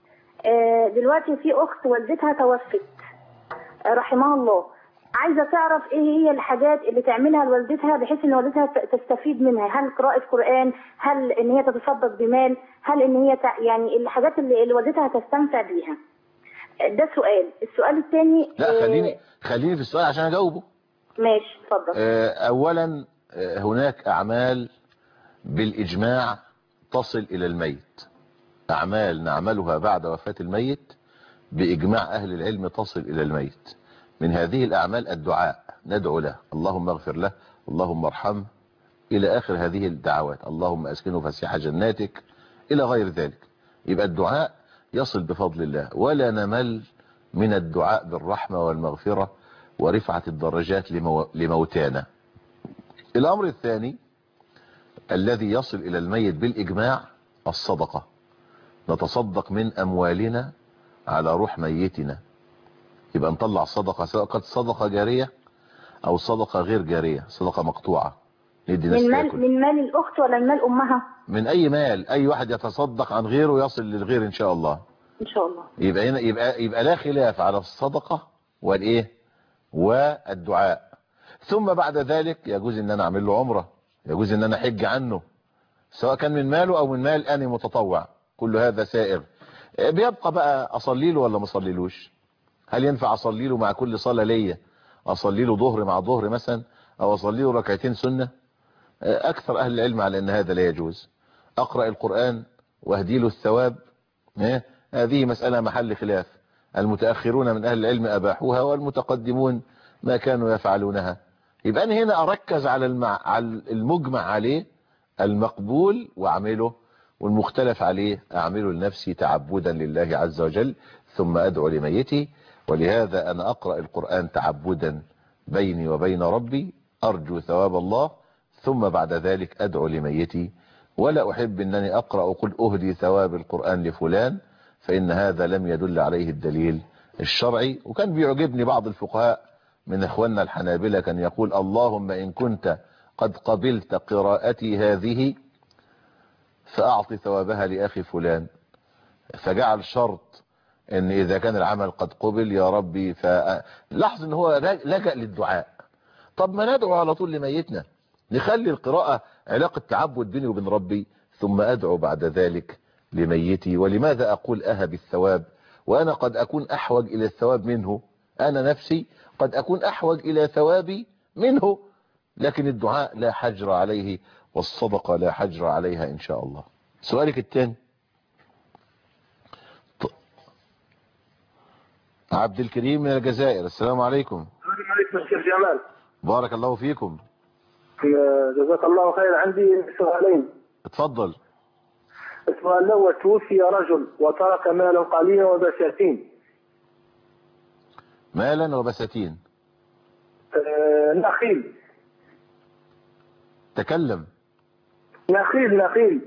آه دلوقتي في اخت والدتها توفت آه رحمها الله عايزه تعرف ايه هي الحاجات اللي تعملها لوالدتها بحيث ان والدتها ت- تستفيد منها هل قراءه قران هل ان هي تتصدق بمال هل ان هي تع- يعني الحاجات اللي, اللي والدتها تستمتع بيها آه، ده سؤال السؤال الثاني لا خليني خليني في السؤال عشان اجاوبه ماشي اتفضل آه، اولا آه، هناك اعمال بالاجماع تصل الى الميت اعمال نعملها بعد وفاة الميت باجماع اهل العلم تصل الى الميت من هذه الاعمال الدعاء ندعو له اللهم اغفر له اللهم ارحمه الى اخر هذه الدعوات اللهم اسكنه فسيح جناتك الى غير ذلك يبقى الدعاء يصل بفضل الله ولا نمل من الدعاء بالرحمة والمغفرة ورفعة الدرجات لمو... لموتانا الامر الثاني الذي يصل الى الميت بالاجماع الصدقة نتصدق من اموالنا على روح ميتنا يبقى نطلع صدقة سواء كانت صدقة جارية او صدقة غير جارية صدقة مقطوعة ندي ناس من تاكل. مال من مال الاخت ولا من مال امها من اي مال اي واحد يتصدق عن غيره يصل للغير ان شاء الله ان شاء الله يبقى هنا يبقى يبقى لا خلاف على الصدقة والايه والدعاء ثم بعد ذلك يجوز ان انا اعمل له عمرة يجوز ان انا احج عنه سواء كان من ماله او من مال اني متطوع كل هذا سائر بيبقى بقى اصلي له ولا ما اصليلوش هل ينفع اصلي له مع كل صلاة ليا اصلي له ظهر مع ظهر مثلا او اصلي له ركعتين سنة اكثر اهل العلم على ان هذا لا يجوز اقرأ القرآن واهدي له الثواب إيه؟ هذه مسألة محل خلاف المتأخرون من اهل العلم اباحوها والمتقدمون ما كانوا يفعلونها يبقى انا هنا اركز على المع... على المجمع عليه المقبول واعمله والمختلف عليه اعمله لنفسي تعبدا لله عز وجل ثم ادعو لميتي ولهذا انا اقرأ القرآن تعبدا بيني وبين ربي ارجو ثواب الله ثم بعد ذلك ادعو لميتي ولا احب انني اقرأ وقل اهدي ثواب القرآن لفلان فان هذا لم يدل عليه الدليل الشرعي وكان بيعجبني بعض الفقهاء من اخواننا الحنابلة كان يقول اللهم ان كنت قد قبلت قراءتي هذه فاعط ثوابها لاخي فلان فجعل شرط ان اذا كان العمل قد قبل يا ربي فلاحظ ان هو لجأ للدعاء طب ما ندعو على طول لميتنا نخلي القراءة علاقة تعبد بيني وبين ربي ثم ادعو بعد ذلك لميتي ولماذا اقول اهب الثواب وانا قد اكون احوج الى الثواب منه انا نفسي قد اكون احوج الى ثوابي منه لكن الدعاء لا حجر عليه والصدقة لا حجر عليها ان شاء الله سؤالك الثاني عبد الكريم من الجزائر السلام عليكم السلام عليكم الشيخ جمال بارك الله فيكم جزاك الله خير عندي سؤالين اتفضل السؤال الأول توفي رجل وترك مالا قليلا وبساتين مالا وبساتين آه، نخيل تكلم نخيل نخيل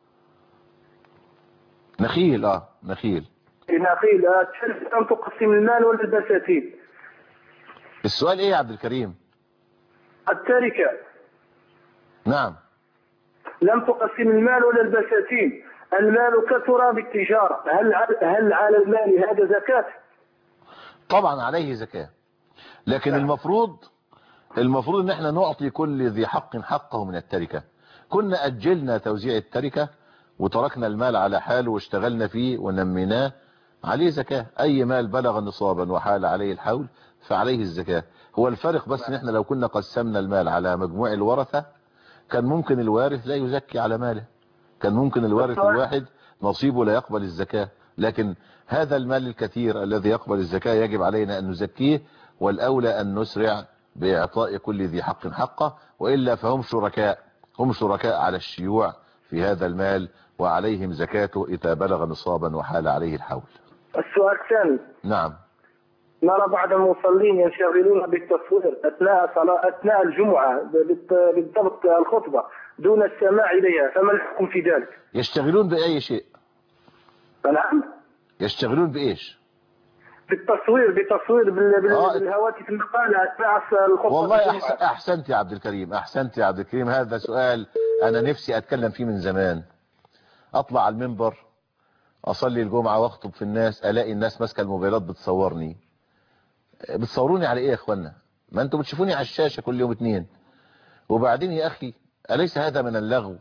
نخيل اه نخيل نخيل آه، تحب أن تقسم المال ولا البساتين السؤال ايه يا عبد الكريم التركة نعم لم تقسم المال ولا البساتين المال كثر بالتجارة هل هل على المال هذا زكاة؟ طبعا عليه زكاة لكن المفروض المفروض ان احنا نعطي كل ذي حق حقه من التركة كنا اجلنا توزيع التركة وتركنا المال على حاله واشتغلنا فيه ونميناه عليه زكاة اي مال بلغ نصابا وحال عليه الحول فعليه الزكاة هو الفرق بس ان احنا لو كنا قسمنا المال على مجموع الورثة كان ممكن الوارث لا يزكي على ماله كان ممكن الوارث الواحد نصيبه لا يقبل الزكاة لكن هذا المال الكثير الذي يقبل الزكاة يجب علينا أن نزكيه والأولى أن نسرع بإعطاء كل ذي حق حقه وإلا فهم شركاء هم شركاء على الشيوع في هذا المال وعليهم زكاته إذا بلغ نصابا وحال عليه الحول السؤال الثاني نعم نرى بعض المصلين ينشغلون بالتصوير أثناء صلاة أثناء الجمعة بالت- بالضبط الخطبة دون السماع إليها فما الحكم في ذلك؟ يشتغلون بأي شيء نعم يشتغلون بإيش بالتصوير بالتصوير بال- بال- آه. بالهواتف النقالة أثناء الخطبة والله الجمعة. أحسن أحسنت يا عبد الكريم أحسنت يا عبد الكريم هذا سؤال أنا نفسي أتكلم فيه من زمان أطلع على المنبر أصلي الجمعة وأخطب في الناس ألاقي الناس ماسكة الموبايلات بتصورني بتصوروني على إيه يا إخوانا ما أنتوا بتشوفوني على الشاشة كل يوم اتنين وبعدين يا أخي أليس هذا من اللغو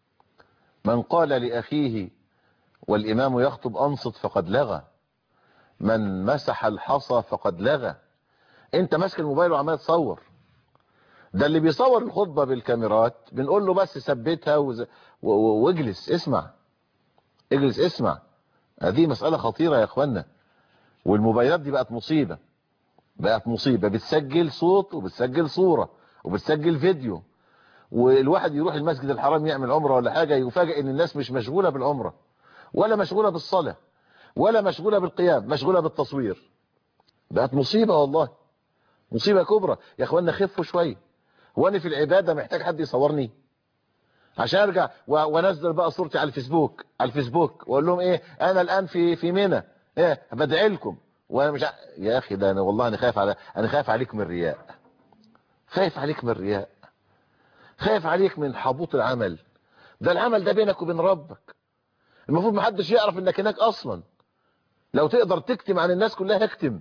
من قال لأخيه والإمام يخطب أنصت فقد لغى من مسح الحصى فقد لغى انت ماسك الموبايل وعمال تصور ده اللي بيصور الخطبة بالكاميرات بنقول له بس ثبتها وز- و- و- واجلس اسمع اجلس اسمع هذه مسألة خطيرة يا اخوانا والموبايلات دي بقت مصيبة بقت مصيبة بتسجل صوت وبتسجل صورة وبتسجل فيديو والواحد يروح المسجد الحرام يعمل عمرة ولا حاجة يفاجئ ان الناس مش مشغولة بالعمرة ولا مشغولة بالصلاة ولا مشغولة بالقيام مشغولة بالتصوير بقت مصيبة والله مصيبة كبرى يا اخوانا خفوا شوية هو انا في العبادة محتاج حد يصورني عشان ارجع و- وانزل بقى صورتي على الفيسبوك على الفيسبوك واقول لهم ايه انا الان في في منى ايه بدعي لكم وانا مش ع... يا اخي ده انا والله انا خايف على انا خايف عليك من الرياء خايف عليك من الرياء خايف عليك من حبوط العمل ده العمل ده بينك وبين ربك المفروض محدش يعرف انك هناك اصلا لو تقدر تكتم عن الناس كلها اكتم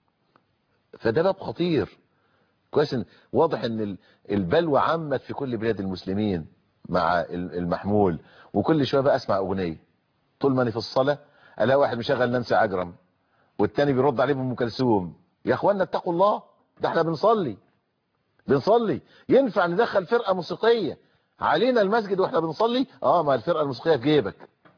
فده باب خطير كويس إن واضح ان ال- البلوى عمت في كل بلاد المسلمين مع ال- المحمول وكل شويه بقى اسمع اغنيه طول ما انا في الصلاه الاقي واحد مشغل نانسي عجرم والتاني بيرد عليه بام كلثوم يا اخوانا اتقوا الله ده احنا بنصلي بنصلي ينفع ندخل فرقه موسيقيه علينا المسجد واحنا بنصلي اه ما الفرقه الموسيقيه في جيبك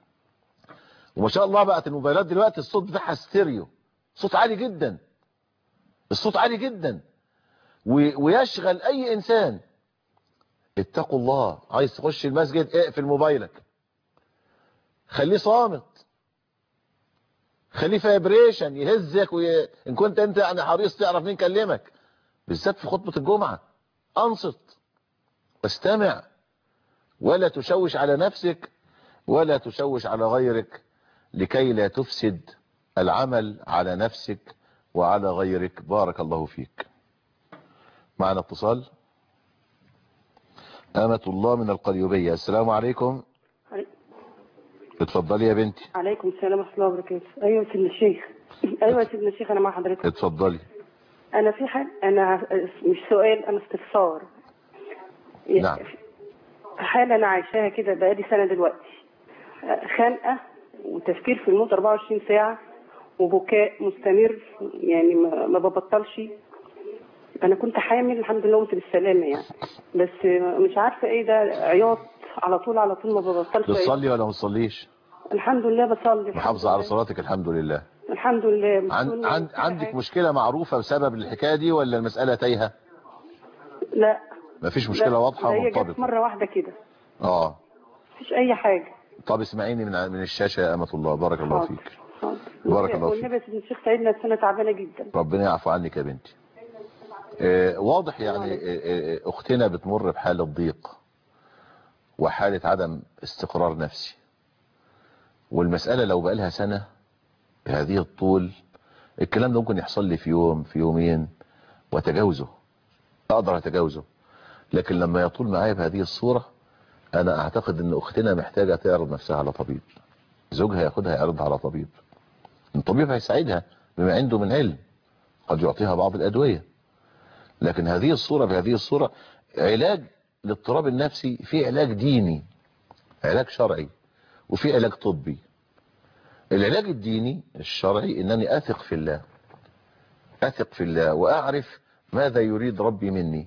وما شاء الله بقت الموبايلات دلوقتي الصوت بتاعها ستيريو صوت عالي جدا الصوت عالي جدا و- ويشغل اي انسان اتقوا الله عايز تخش المسجد اقفل موبايلك خليه صامت خليه فايبريشن يهزك وي... ان كنت انت يعني حريص تعرف مين كلمك بالذات في خطبة الجمعة انصت واستمع ولا تشوش على نفسك ولا تشوش على غيرك لكي لا تفسد العمل على نفسك وعلى غيرك بارك الله فيك معنا اتصال أمة الله من القليوبية السلام عليكم اتفضلي يا بنتي عليكم السلام ورحمه الله وبركاته ايوه سيدنا الشيخ ايوه يا سيدنا الشيخ انا مع حضرتك اتفضلي انا في حال انا مش سؤال انا استفسار نعم حالة انا عايشاها كده بقالي سنه دلوقتي خنقه وتفكير في الموت 24 ساعه وبكاء مستمر يعني ما ما ببطلش انا كنت حامل الحمد لله قمت بالسلامه يعني بس مش عارفه ايه ده عياط على طول على طول ما ببطلش عياط. بتصلي ولا ما بتصليش الحمد لله بصلي محافظة على صلاتك الحمد لله الحمد لله عن عن عندك مشكلة معروفة بسبب الحكاية دي ولا المسألة تايهة لا مفيش مشكلة لا، واضحة ده هي جت ومنضبطة مره واحده كده اه مفيش اي حاجه طب اسمعيني من من الشاشة يا أمة الله بارك الله حاضر. فيك بارك الله فيك والنبي يا سيدنا الشيخ سيدنا السنه تعبانه جدا ربنا يعفو عنك يا بنتي آه، واضح يعني آه، آه، اختنا بتمر بحالة ضيق وحالة عدم استقرار نفسي والمسألة لو بقالها سنة بهذه الطول الكلام ده ممكن يحصل لي في يوم في يومين واتجاوزه اقدر اتجاوزه لكن لما يطول معايا بهذه الصورة انا اعتقد ان اختنا محتاجة تعرض نفسها على طبيب زوجها ياخدها يعرضها على طبيب الطبيب هيساعدها بما عنده من علم قد يعطيها بعض الادوية لكن هذه الصورة بهذه الصورة علاج الاضطراب النفسي في علاج ديني علاج شرعي وفي علاج طبي العلاج الديني الشرعي انني اثق في الله اثق في الله واعرف ماذا يريد ربي مني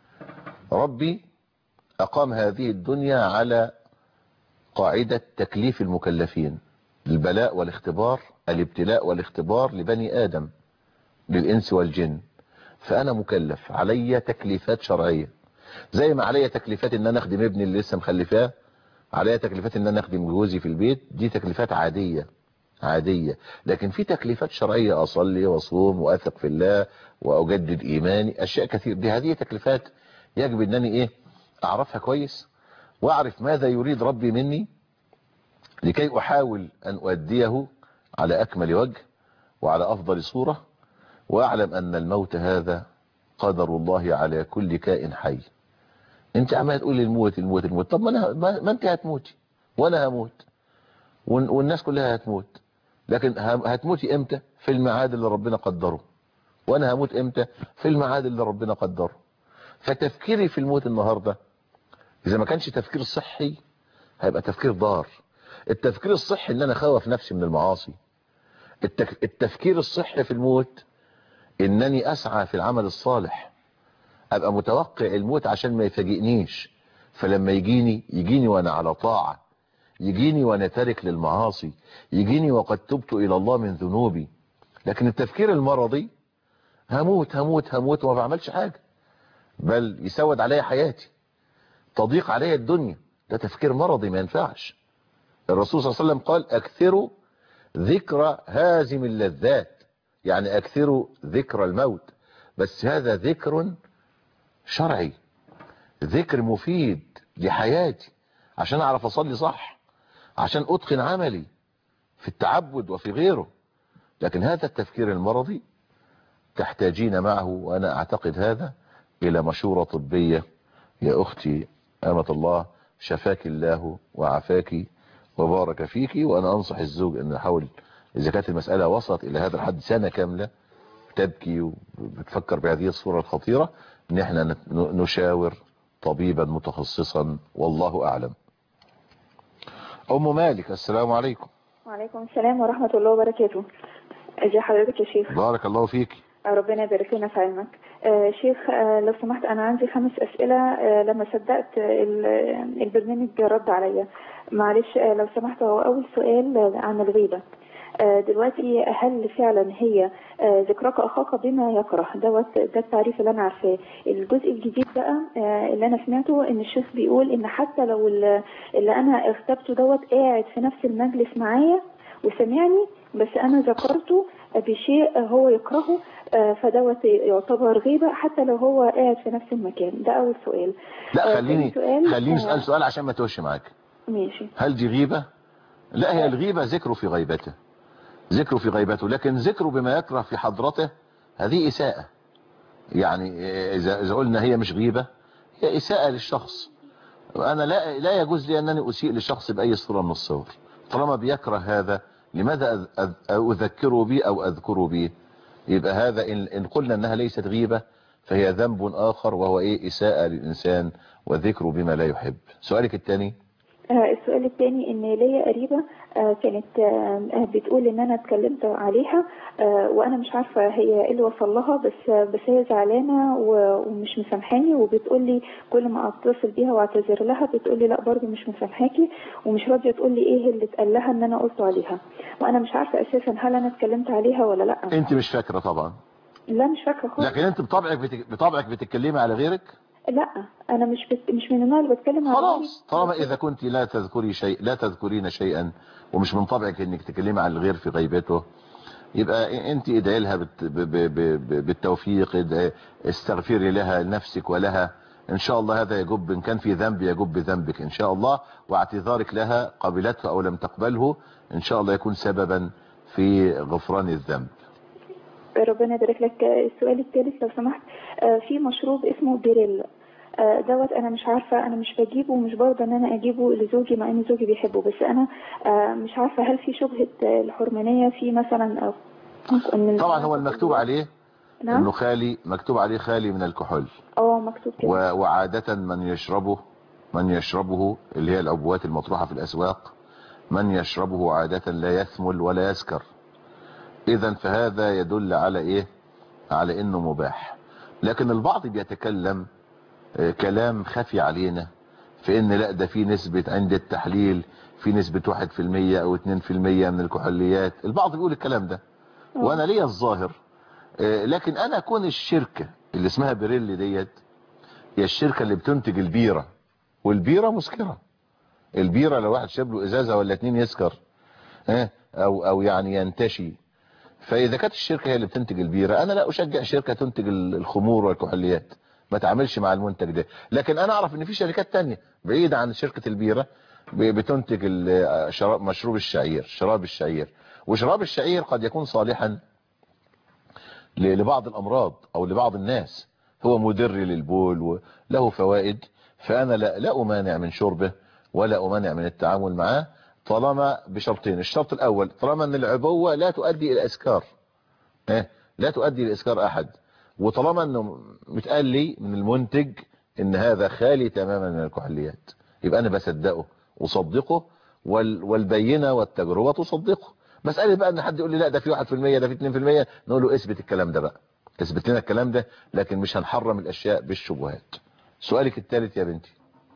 ربي اقام هذه الدنيا على قاعدة تكليف المكلفين البلاء والاختبار الابتلاء والاختبار لبني ادم للانس والجن فانا مكلف علي تكليفات شرعية زي ما علي تكليفات ان انا اخدم ابني اللي لسه مخلفاه عليا تكليفات ان انا اخدم جوزي في البيت دي تكليفات عادية عادية لكن في تكليفات شرعية اصلي واصوم واثق في الله واجدد ايماني اشياء كثير دي هذه تكليفات يجب انني ايه اعرفها كويس واعرف ماذا يريد ربي مني لكي احاول ان اؤديه على اكمل وجه وعلى افضل صورة واعلم ان الموت هذا قدر الله على كل كائن حي انت عمال تقول لي الموت الموت الموت طب ما, أنا ما ما انت هتموتي وانا هموت وال- والناس كلها هتموت لكن هم- هتموتي امتى في الميعاد اللي ربنا قدره وانا هموت امتى في الميعاد اللي ربنا قدره فتفكيري في الموت النهاردة اذا ما كانش تفكير صحي هيبقى تفكير ضار التفكير الصحي ان انا خوف نفسي من المعاصي التك... التفكير الصحي في الموت انني اسعى في العمل الصالح ابقى متوقع الموت عشان ما يفاجئنيش فلما يجيني يجيني وانا على طاعة يجيني وانا تارك للمعاصي يجيني وقد تبت الى الله من ذنوبي لكن التفكير المرضي هموت هموت هموت وما بعملش حاجة بل يسود عليا حياتي تضيق عليا الدنيا ده تفكير مرضي ما ينفعش الرسول صلى الله عليه وسلم قال اكثروا ذكر هازم اللذات يعني اكثروا ذكر الموت بس هذا ذكر شرعي ذكر مفيد لحياتي عشان اعرف اصلي صح عشان اتقن عملي في التعبد وفي غيره لكن هذا التفكير المرضي تحتاجين معه وانا اعتقد هذا الى مشورة طبية يا اختي امة الله شفاك الله وعافاك وبارك فيك وانا انصح الزوج ان يحاول اذا كانت المسألة وصلت الى هذا الحد سنة كاملة تبكي وبتفكر بهذه الصورة الخطيرة ان احنا نت- نشاور طبيبا متخصصا والله اعلم ام مالك السلام عليكم وعليكم السلام ورحمة الله وبركاته ازي حضرتك يا شيخ بارك الله فيك ربنا يبارك لنا في علمك آه شيخ آه لو سمحت انا عندي خمس اسئله آه لما صدقت ال- البرنامج رد عليا معلش آه لو سمحت هو اول سؤال آه، عن الغيبه آه دلوقتي هل فعلا هي آه ذكرك اخاك بما يكره دوت ده التعريف اللي انا عارفاه الجزء الجديد بقى آه اللي انا سمعته ان الشيخ بيقول ان حتى لو ال- اللي انا اغتبته دوت قاعد في نفس المجلس معايا وسمعني بس انا ذكرته بشيء هو يكرهه آه، فدوت يعتبر غيبة حتى لو هو قاعد في نفس المكان ده أول سؤال لا آه، خليني تاني سؤال خليني آه، اسال سؤال عشان ما توش معاك ماشي هل دي غيبة لا هي الغيبة ذكره في غيبته ذكره في غيبته لكن ذكره بما يكره في حضرته هذه إساءة يعني إذا, إذا قلنا هي مش غيبة هي إساءة للشخص أنا لا, لا يجوز لي أنني أسيء للشخص بأي صورة من الصور طالما بيكره هذا لماذا أذ- أذ- أذكره به أو أذكره به يبقى هذا إن, إن قلنا أنها ليست غيبة فهي ذنب آخر وهو إيه إساءة للإنسان وذكره بما لا يحب سؤالك الثاني آه، السؤال الثاني ان ليا قريبه آه، كانت آه، آه، بتقول ان انا اتكلمت عليها آه، وانا مش عارفه هي ايه اللي وصل لها بس آه، بس هي زعلانه و- ومش مسامحاني وبتقول لي كل ما اتصل بيها واعتذر لها بتقول لي لا برضه مش مسامحاكي ومش راضيه تقول لي ايه اللي اتقال لها ان انا قلته عليها وانا مش عارفه اساسا هل انا اتكلمت عليها ولا لا أنت مش فاكرة طبعا لا مش فاكره خالص لكن أنت بطبعك بتك... بطبعك بتتكلمي على غيرك لا انا مش بت... مش من النوع اللي بتكلم على خلاص طالما إذا كنت لا تذكري شيء لا تذكرين شيئا ومش من طبعك إنك تتكلمي على الغير في غيبته يبقى أنت ادعي لها بت... ب... ب... ب... بالتوفيق ادعي- استغفري لها لنفسك ولها إن شاء الله هذا يجب إن كان في ذنب يجب ذنبك إن شاء الله واعتذارك لها قبلته أو لم تقبله إن شاء الله يكون سببا في غفران الذنب ربنا يبارك لك السؤال الثالث لو سمحت آه، في مشروب اسمه بيريل آه، دوت انا مش عارفه انا مش بجيبه ومش برضه ان انا اجيبه لزوجي مع ان زوجي بيحبه بس انا آه، مش عارفه هل في شبهه آه، الحرمانيه في مثلا أو إن طبعا هو المكتوب عليه نعم انه خالي مكتوب عليه خالي من الكحول اه مكتوب كده و- وعادة من يشربه من يشربه اللي هي العبوات المطروحة في الأسواق من يشربه عادة لا يثمل ولا يسكر إذا فهذا يدل على إيه على إنه مباح لكن البعض بيتكلم آه، كلام خفي علينا في إن لا ده في نسبة عند التحليل في نسبة 1% أو 2% من الكحوليات البعض بيقول الكلام ده وأنا ليا الظاهر آه، لكن أنا أكون الشركة اللي اسمها بريل ديت هي الشركة اللي بتنتج البيرة والبيرة مسكرة البيرة لو واحد شرب له ازازة ولا اتنين يسكر ها او او يعني ينتشي فاذا كانت الشركة هي اللي بتنتج البيرة انا لا اشجع شركة تنتج ال- الخمور والكحوليات ما تعملش مع المنتج ده لكن انا اعرف ان في شركات تانية بعيدة عن شركة البيرة ب- بتنتج ال- شراب مشروب الشعير شراب الشعير وشراب الشعير قد يكون صالحا ل- لبعض الامراض او لبعض الناس هو مدر للبول وله فوائد فانا لا, لا امانع من شربه ولا امانع من التعامل معاه طالما بشرطين الشرط الاول طالما ان العبوة لا تؤدي الى اسكار إيه؟ لا تؤدي لاسكار احد وطالما انه متقال لي من المنتج ان هذا خالي تماما من الكحوليات يبقى انا بصدقه وصدقه وال والبينه والتجربه تصدقه مساله بقى ان حد يقول لي لا ده في 1% ده في 2% نقول له اثبت الكلام ده بقى اثبت لنا الكلام ده لكن مش هنحرم الاشياء بالشبهات سؤالك الثالث يا بنتي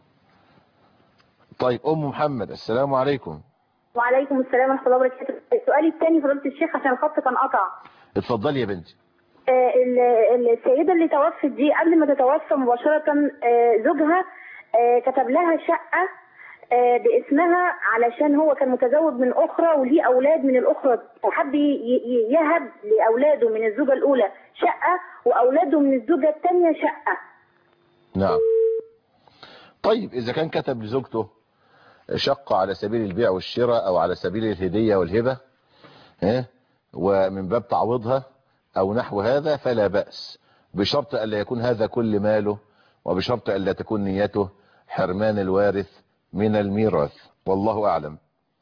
طيب ام محمد السلام عليكم وعليكم السلام ورحمه الله وبركاته سؤالي الثاني فضيله الشيخ عشان الخط كان قطع اتفضلي يا بنتي آه، ال- ال- السيدة اللي توفت دي قبل ما تتوفى مباشرة آه، زوجها آه، كتب لها شقة آه، باسمها علشان هو كان متزوج من أخرى وليه أولاد من الأخرى وحب ي- ي- يهب لأولاده من الزوجة الأولى شقة وأولاده من الزوجة الثانية شقة نعم طيب إذا كان كتب لزوجته شقة على سبيل البيع والشراء أو على سبيل الهدية والهبة ها ومن باب تعويضها أو نحو هذا فلا بأس بشرط ألا يكون هذا كل ماله وبشرط ألا تكون نيته حرمان الوارث من الميراث والله أعلم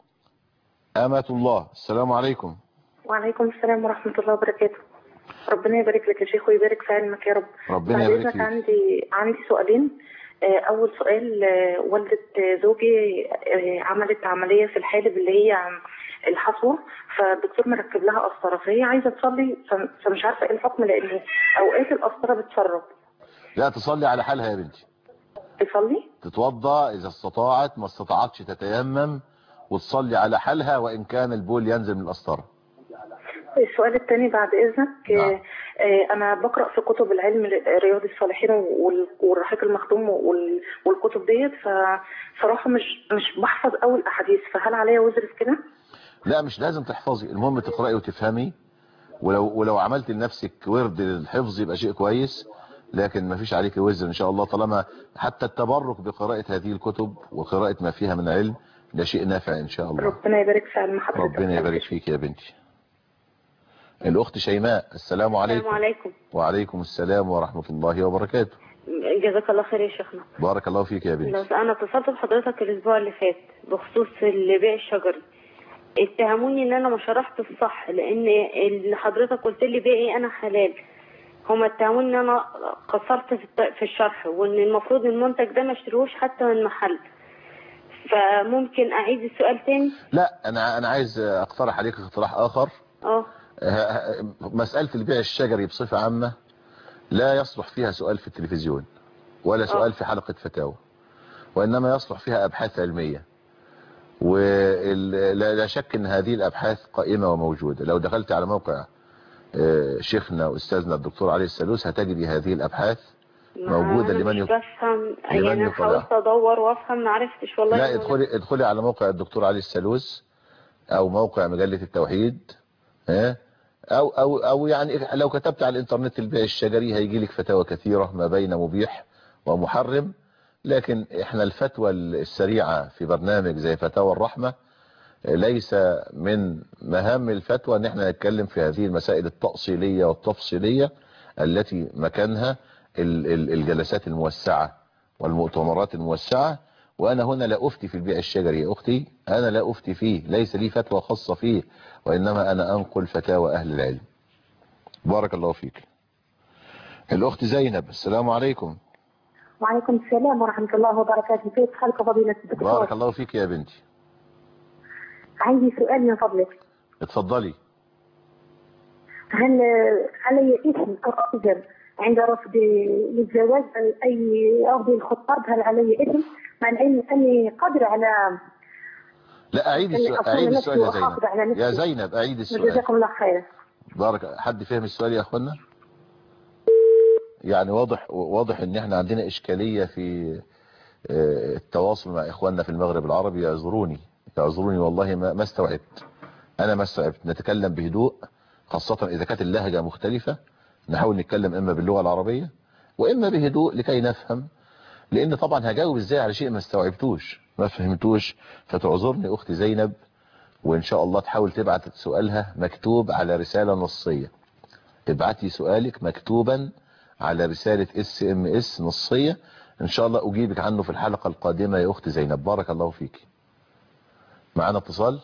أمة الله السلام عليكم وعليكم السلام ورحمة الله وبركاته ربنا يبارك لك يا شيخ ويبارك في علمك يا رب ربنا بعد يبارك إذنك فيك عندي عندي سؤالين آه، أول سؤال آه، والدة زوجي آه، عملت عملية في الحالب اللي هي الحصوة فالدكتور مركب لها قسطرة فهي عايزة تصلي ف- فمش عارفة ايه الحكم لأن أوقات القسطرة بتسرب لا تصلي على حالها يا بنتي تصلي تتوضا إذا استطاعت ما استطاعتش تتيمم وتصلي على حالها وإن كان البول ينزل من القسطرة السؤال الثاني بعد إذنك آه، آه، أنا بقرأ في كتب العلم رياض الصالحين وال- والرحيق المختوم وال- والكتب ديت فصراحة مش مش بحفظ أول الأحاديث فهل عليا وزر في كده؟ لا مش لازم تحفظي المهم تقرأي وتفهمي ولو ولو عملت لنفسك ورد للحفظ يبقى شيء كويس لكن ما فيش عليك وزر ان شاء الله طالما حتى التبرك بقراءة هذه الكتب وقراءة ما فيها من علم ده شيء نافع ان شاء الله ربنا يبارك في علم حضرتك ربنا يبارك فيك يا بنتي الاخت شيماء السلام عليكم السلام عليكم وعليكم السلام ورحمة الله وبركاته جزاك الله خير يا شيخنا بارك الله فيك يا بنتي لو انا اتصلت بحضرتك الاسبوع اللي فات بخصوص البيع الشجري اتهموني ان انا ما شرحت الصح لان اللي حضرتك قلت لي بيعي انا حلال هما اتهموني ان انا قصرت في الت- في الشرح وان المفروض المنتج ده ما اشتروش حتى من محل فممكن اعيد السؤال تاني لا انا انا عايز اقترح عليك اقتراح اخر اه ه- مسألة البيع الشجري بصفة عامة لا يصلح فيها سؤال في التلفزيون ولا سؤال في حلقة فتاوى وإنما يصلح فيها أبحاث علمية ولا لا شك أن هذه الأبحاث قائمة وموجودة لو دخلت على موقع آه، شيخنا وأستاذنا الدكتور علي السلوس هتجد هذه الأبحاث موجودة أنا لمن مش يط... بفهم لمن يعني أنا يطلع. حاولت ادور وافهم ما عرفتش والله لا ادخلي ادخلي على موقع الدكتور علي السلوس او موقع مجلة التوحيد ها او او او يعني لو كتبت على الانترنت البيع الشجري هيجي لك فتاوى كثيرة ما بين مبيح ومحرم لكن احنا الفتوى السريعة في برنامج زي فتاوى الرحمة ليس من مهام الفتوى ان احنا نتكلم في هذه المسائل التأصيلية والتفصيلية التي مكانها ال- ال- الجلسات الموسعة والمؤتمرات الموسعة وانا هنا لا افتي في البيع الشجري يا اختي انا لا افتي فيه ليس لي فتوى خاصة فيه وانما انا انقل فتاوى اهل العلم بارك الله فيك الاخت زينب السلام عليكم وعليكم السلام ورحمة الله وبركاته كيف حالك فضيلة الدكتور بارك الله فيك يا بنتي عندي سؤال من فضلك اتفضلي هل علي اسم كرجل عند رفض للزواج أي رفض الخطاب هل علي اسم مع العلم أني قادرة على لا اعيد أني السؤال أصون اعيد نفسي السؤال يا وأحافظ على زينب نفسي يا زينب اعيد السؤال جزاكم الله خير بارك حد فهم السؤال يا اخوانا يعني واضح واضح ان احنا عندنا اشكالية في آه، التواصل مع اخواننا في المغرب العربي يعذروني يعذروني والله ما ما استوعبت انا ما استوعبت نتكلم بهدوء خاصة اذا كانت اللهجة مختلفة نحاول نتكلم اما باللغة العربية واما بهدوء لكي نفهم لان طبعا هجاوب ازاي على شيء ما استوعبتوش ما فهمتوش فتعذرني اختي زينب وان شاء الله تحاول تبعت سؤالها مكتوب على رسالة نصية ابعتي سؤالك مكتوبا على رسالة اس ام اس نصية ان شاء الله اجيبك عنه في الحلقة القادمة يا اخت زينب بارك الله فيك معنا اتصال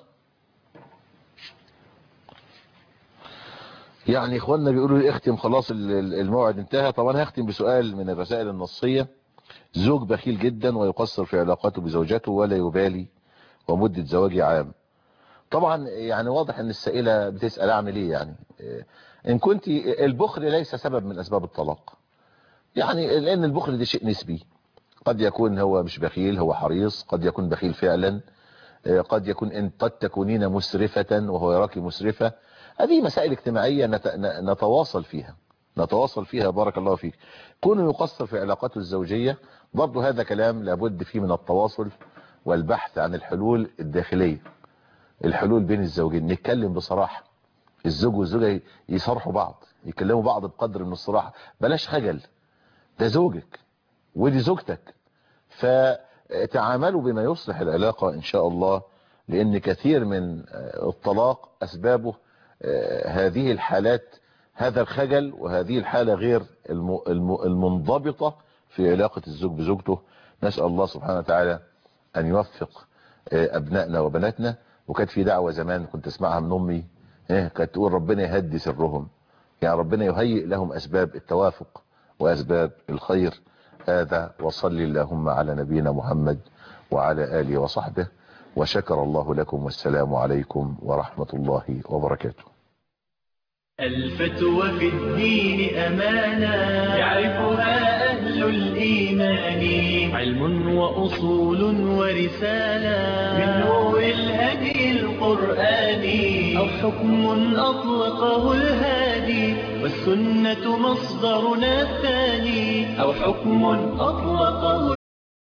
يعني اخواننا بيقولوا لي اختم خلاص ال- ال- الموعد انتهى طب انا هختم بسؤال من الرسائل النصية زوج بخيل جدا ويقصر في علاقاته بزوجته ولا يبالي ومدة زواجي عام طبعا يعني واضح ان السائلة بتسأل اعمل ايه يعني إيه، ان كنت البخل ليس سبب من اسباب الطلاق يعني لان البخل ده شيء نسبي قد يكون هو مش بخيل هو حريص قد يكون بخيل فعلا إيه، قد يكون ان قد تكونين مسرفة وهو يراك مسرفة هذه مسائل اجتماعية نت- ن- نتواصل فيها نتواصل فيها بارك الله فيك كونه يقصر في علاقاته الزوجية برضه هذا كلام لابد فيه من التواصل والبحث عن الحلول الداخلية الحلول بين الزوجين نتكلم بصراحة الزوج والزوجة يصرحوا بعض يكلموا بعض بقدر من الصراحة بلاش خجل ده زوجك ودي زوجتك فتعاملوا بما يصلح العلاقة ان شاء الله لان كثير من آه، الطلاق اسبابه آه، هذه الحالات هذا الخجل وهذه الحالة غير الم- الم- المنضبطة في علاقة الزوج بزوجته نسأل الله سبحانه وتعالى أن يوفق آه، أبنائنا وبناتنا وكانت في دعوة زمان كنت اسمعها من أمي إيه، كانت تقول ربنا يهدي سرهم يعني ربنا يهيئ لهم أسباب التوافق وأسباب الخير هذا وصلي اللهم على نبينا محمد وعلى آله وصحبه وشكر الله لكم والسلام عليكم ورحمة الله وبركاته الفتوى في الدين أمانة يعرفها أهل الإيمان علم وأصول ورسالة من نور الهدي القرآني أو حكم أطلقه الهادي والسنة مصدرنا الثاني أو حكم أطلقه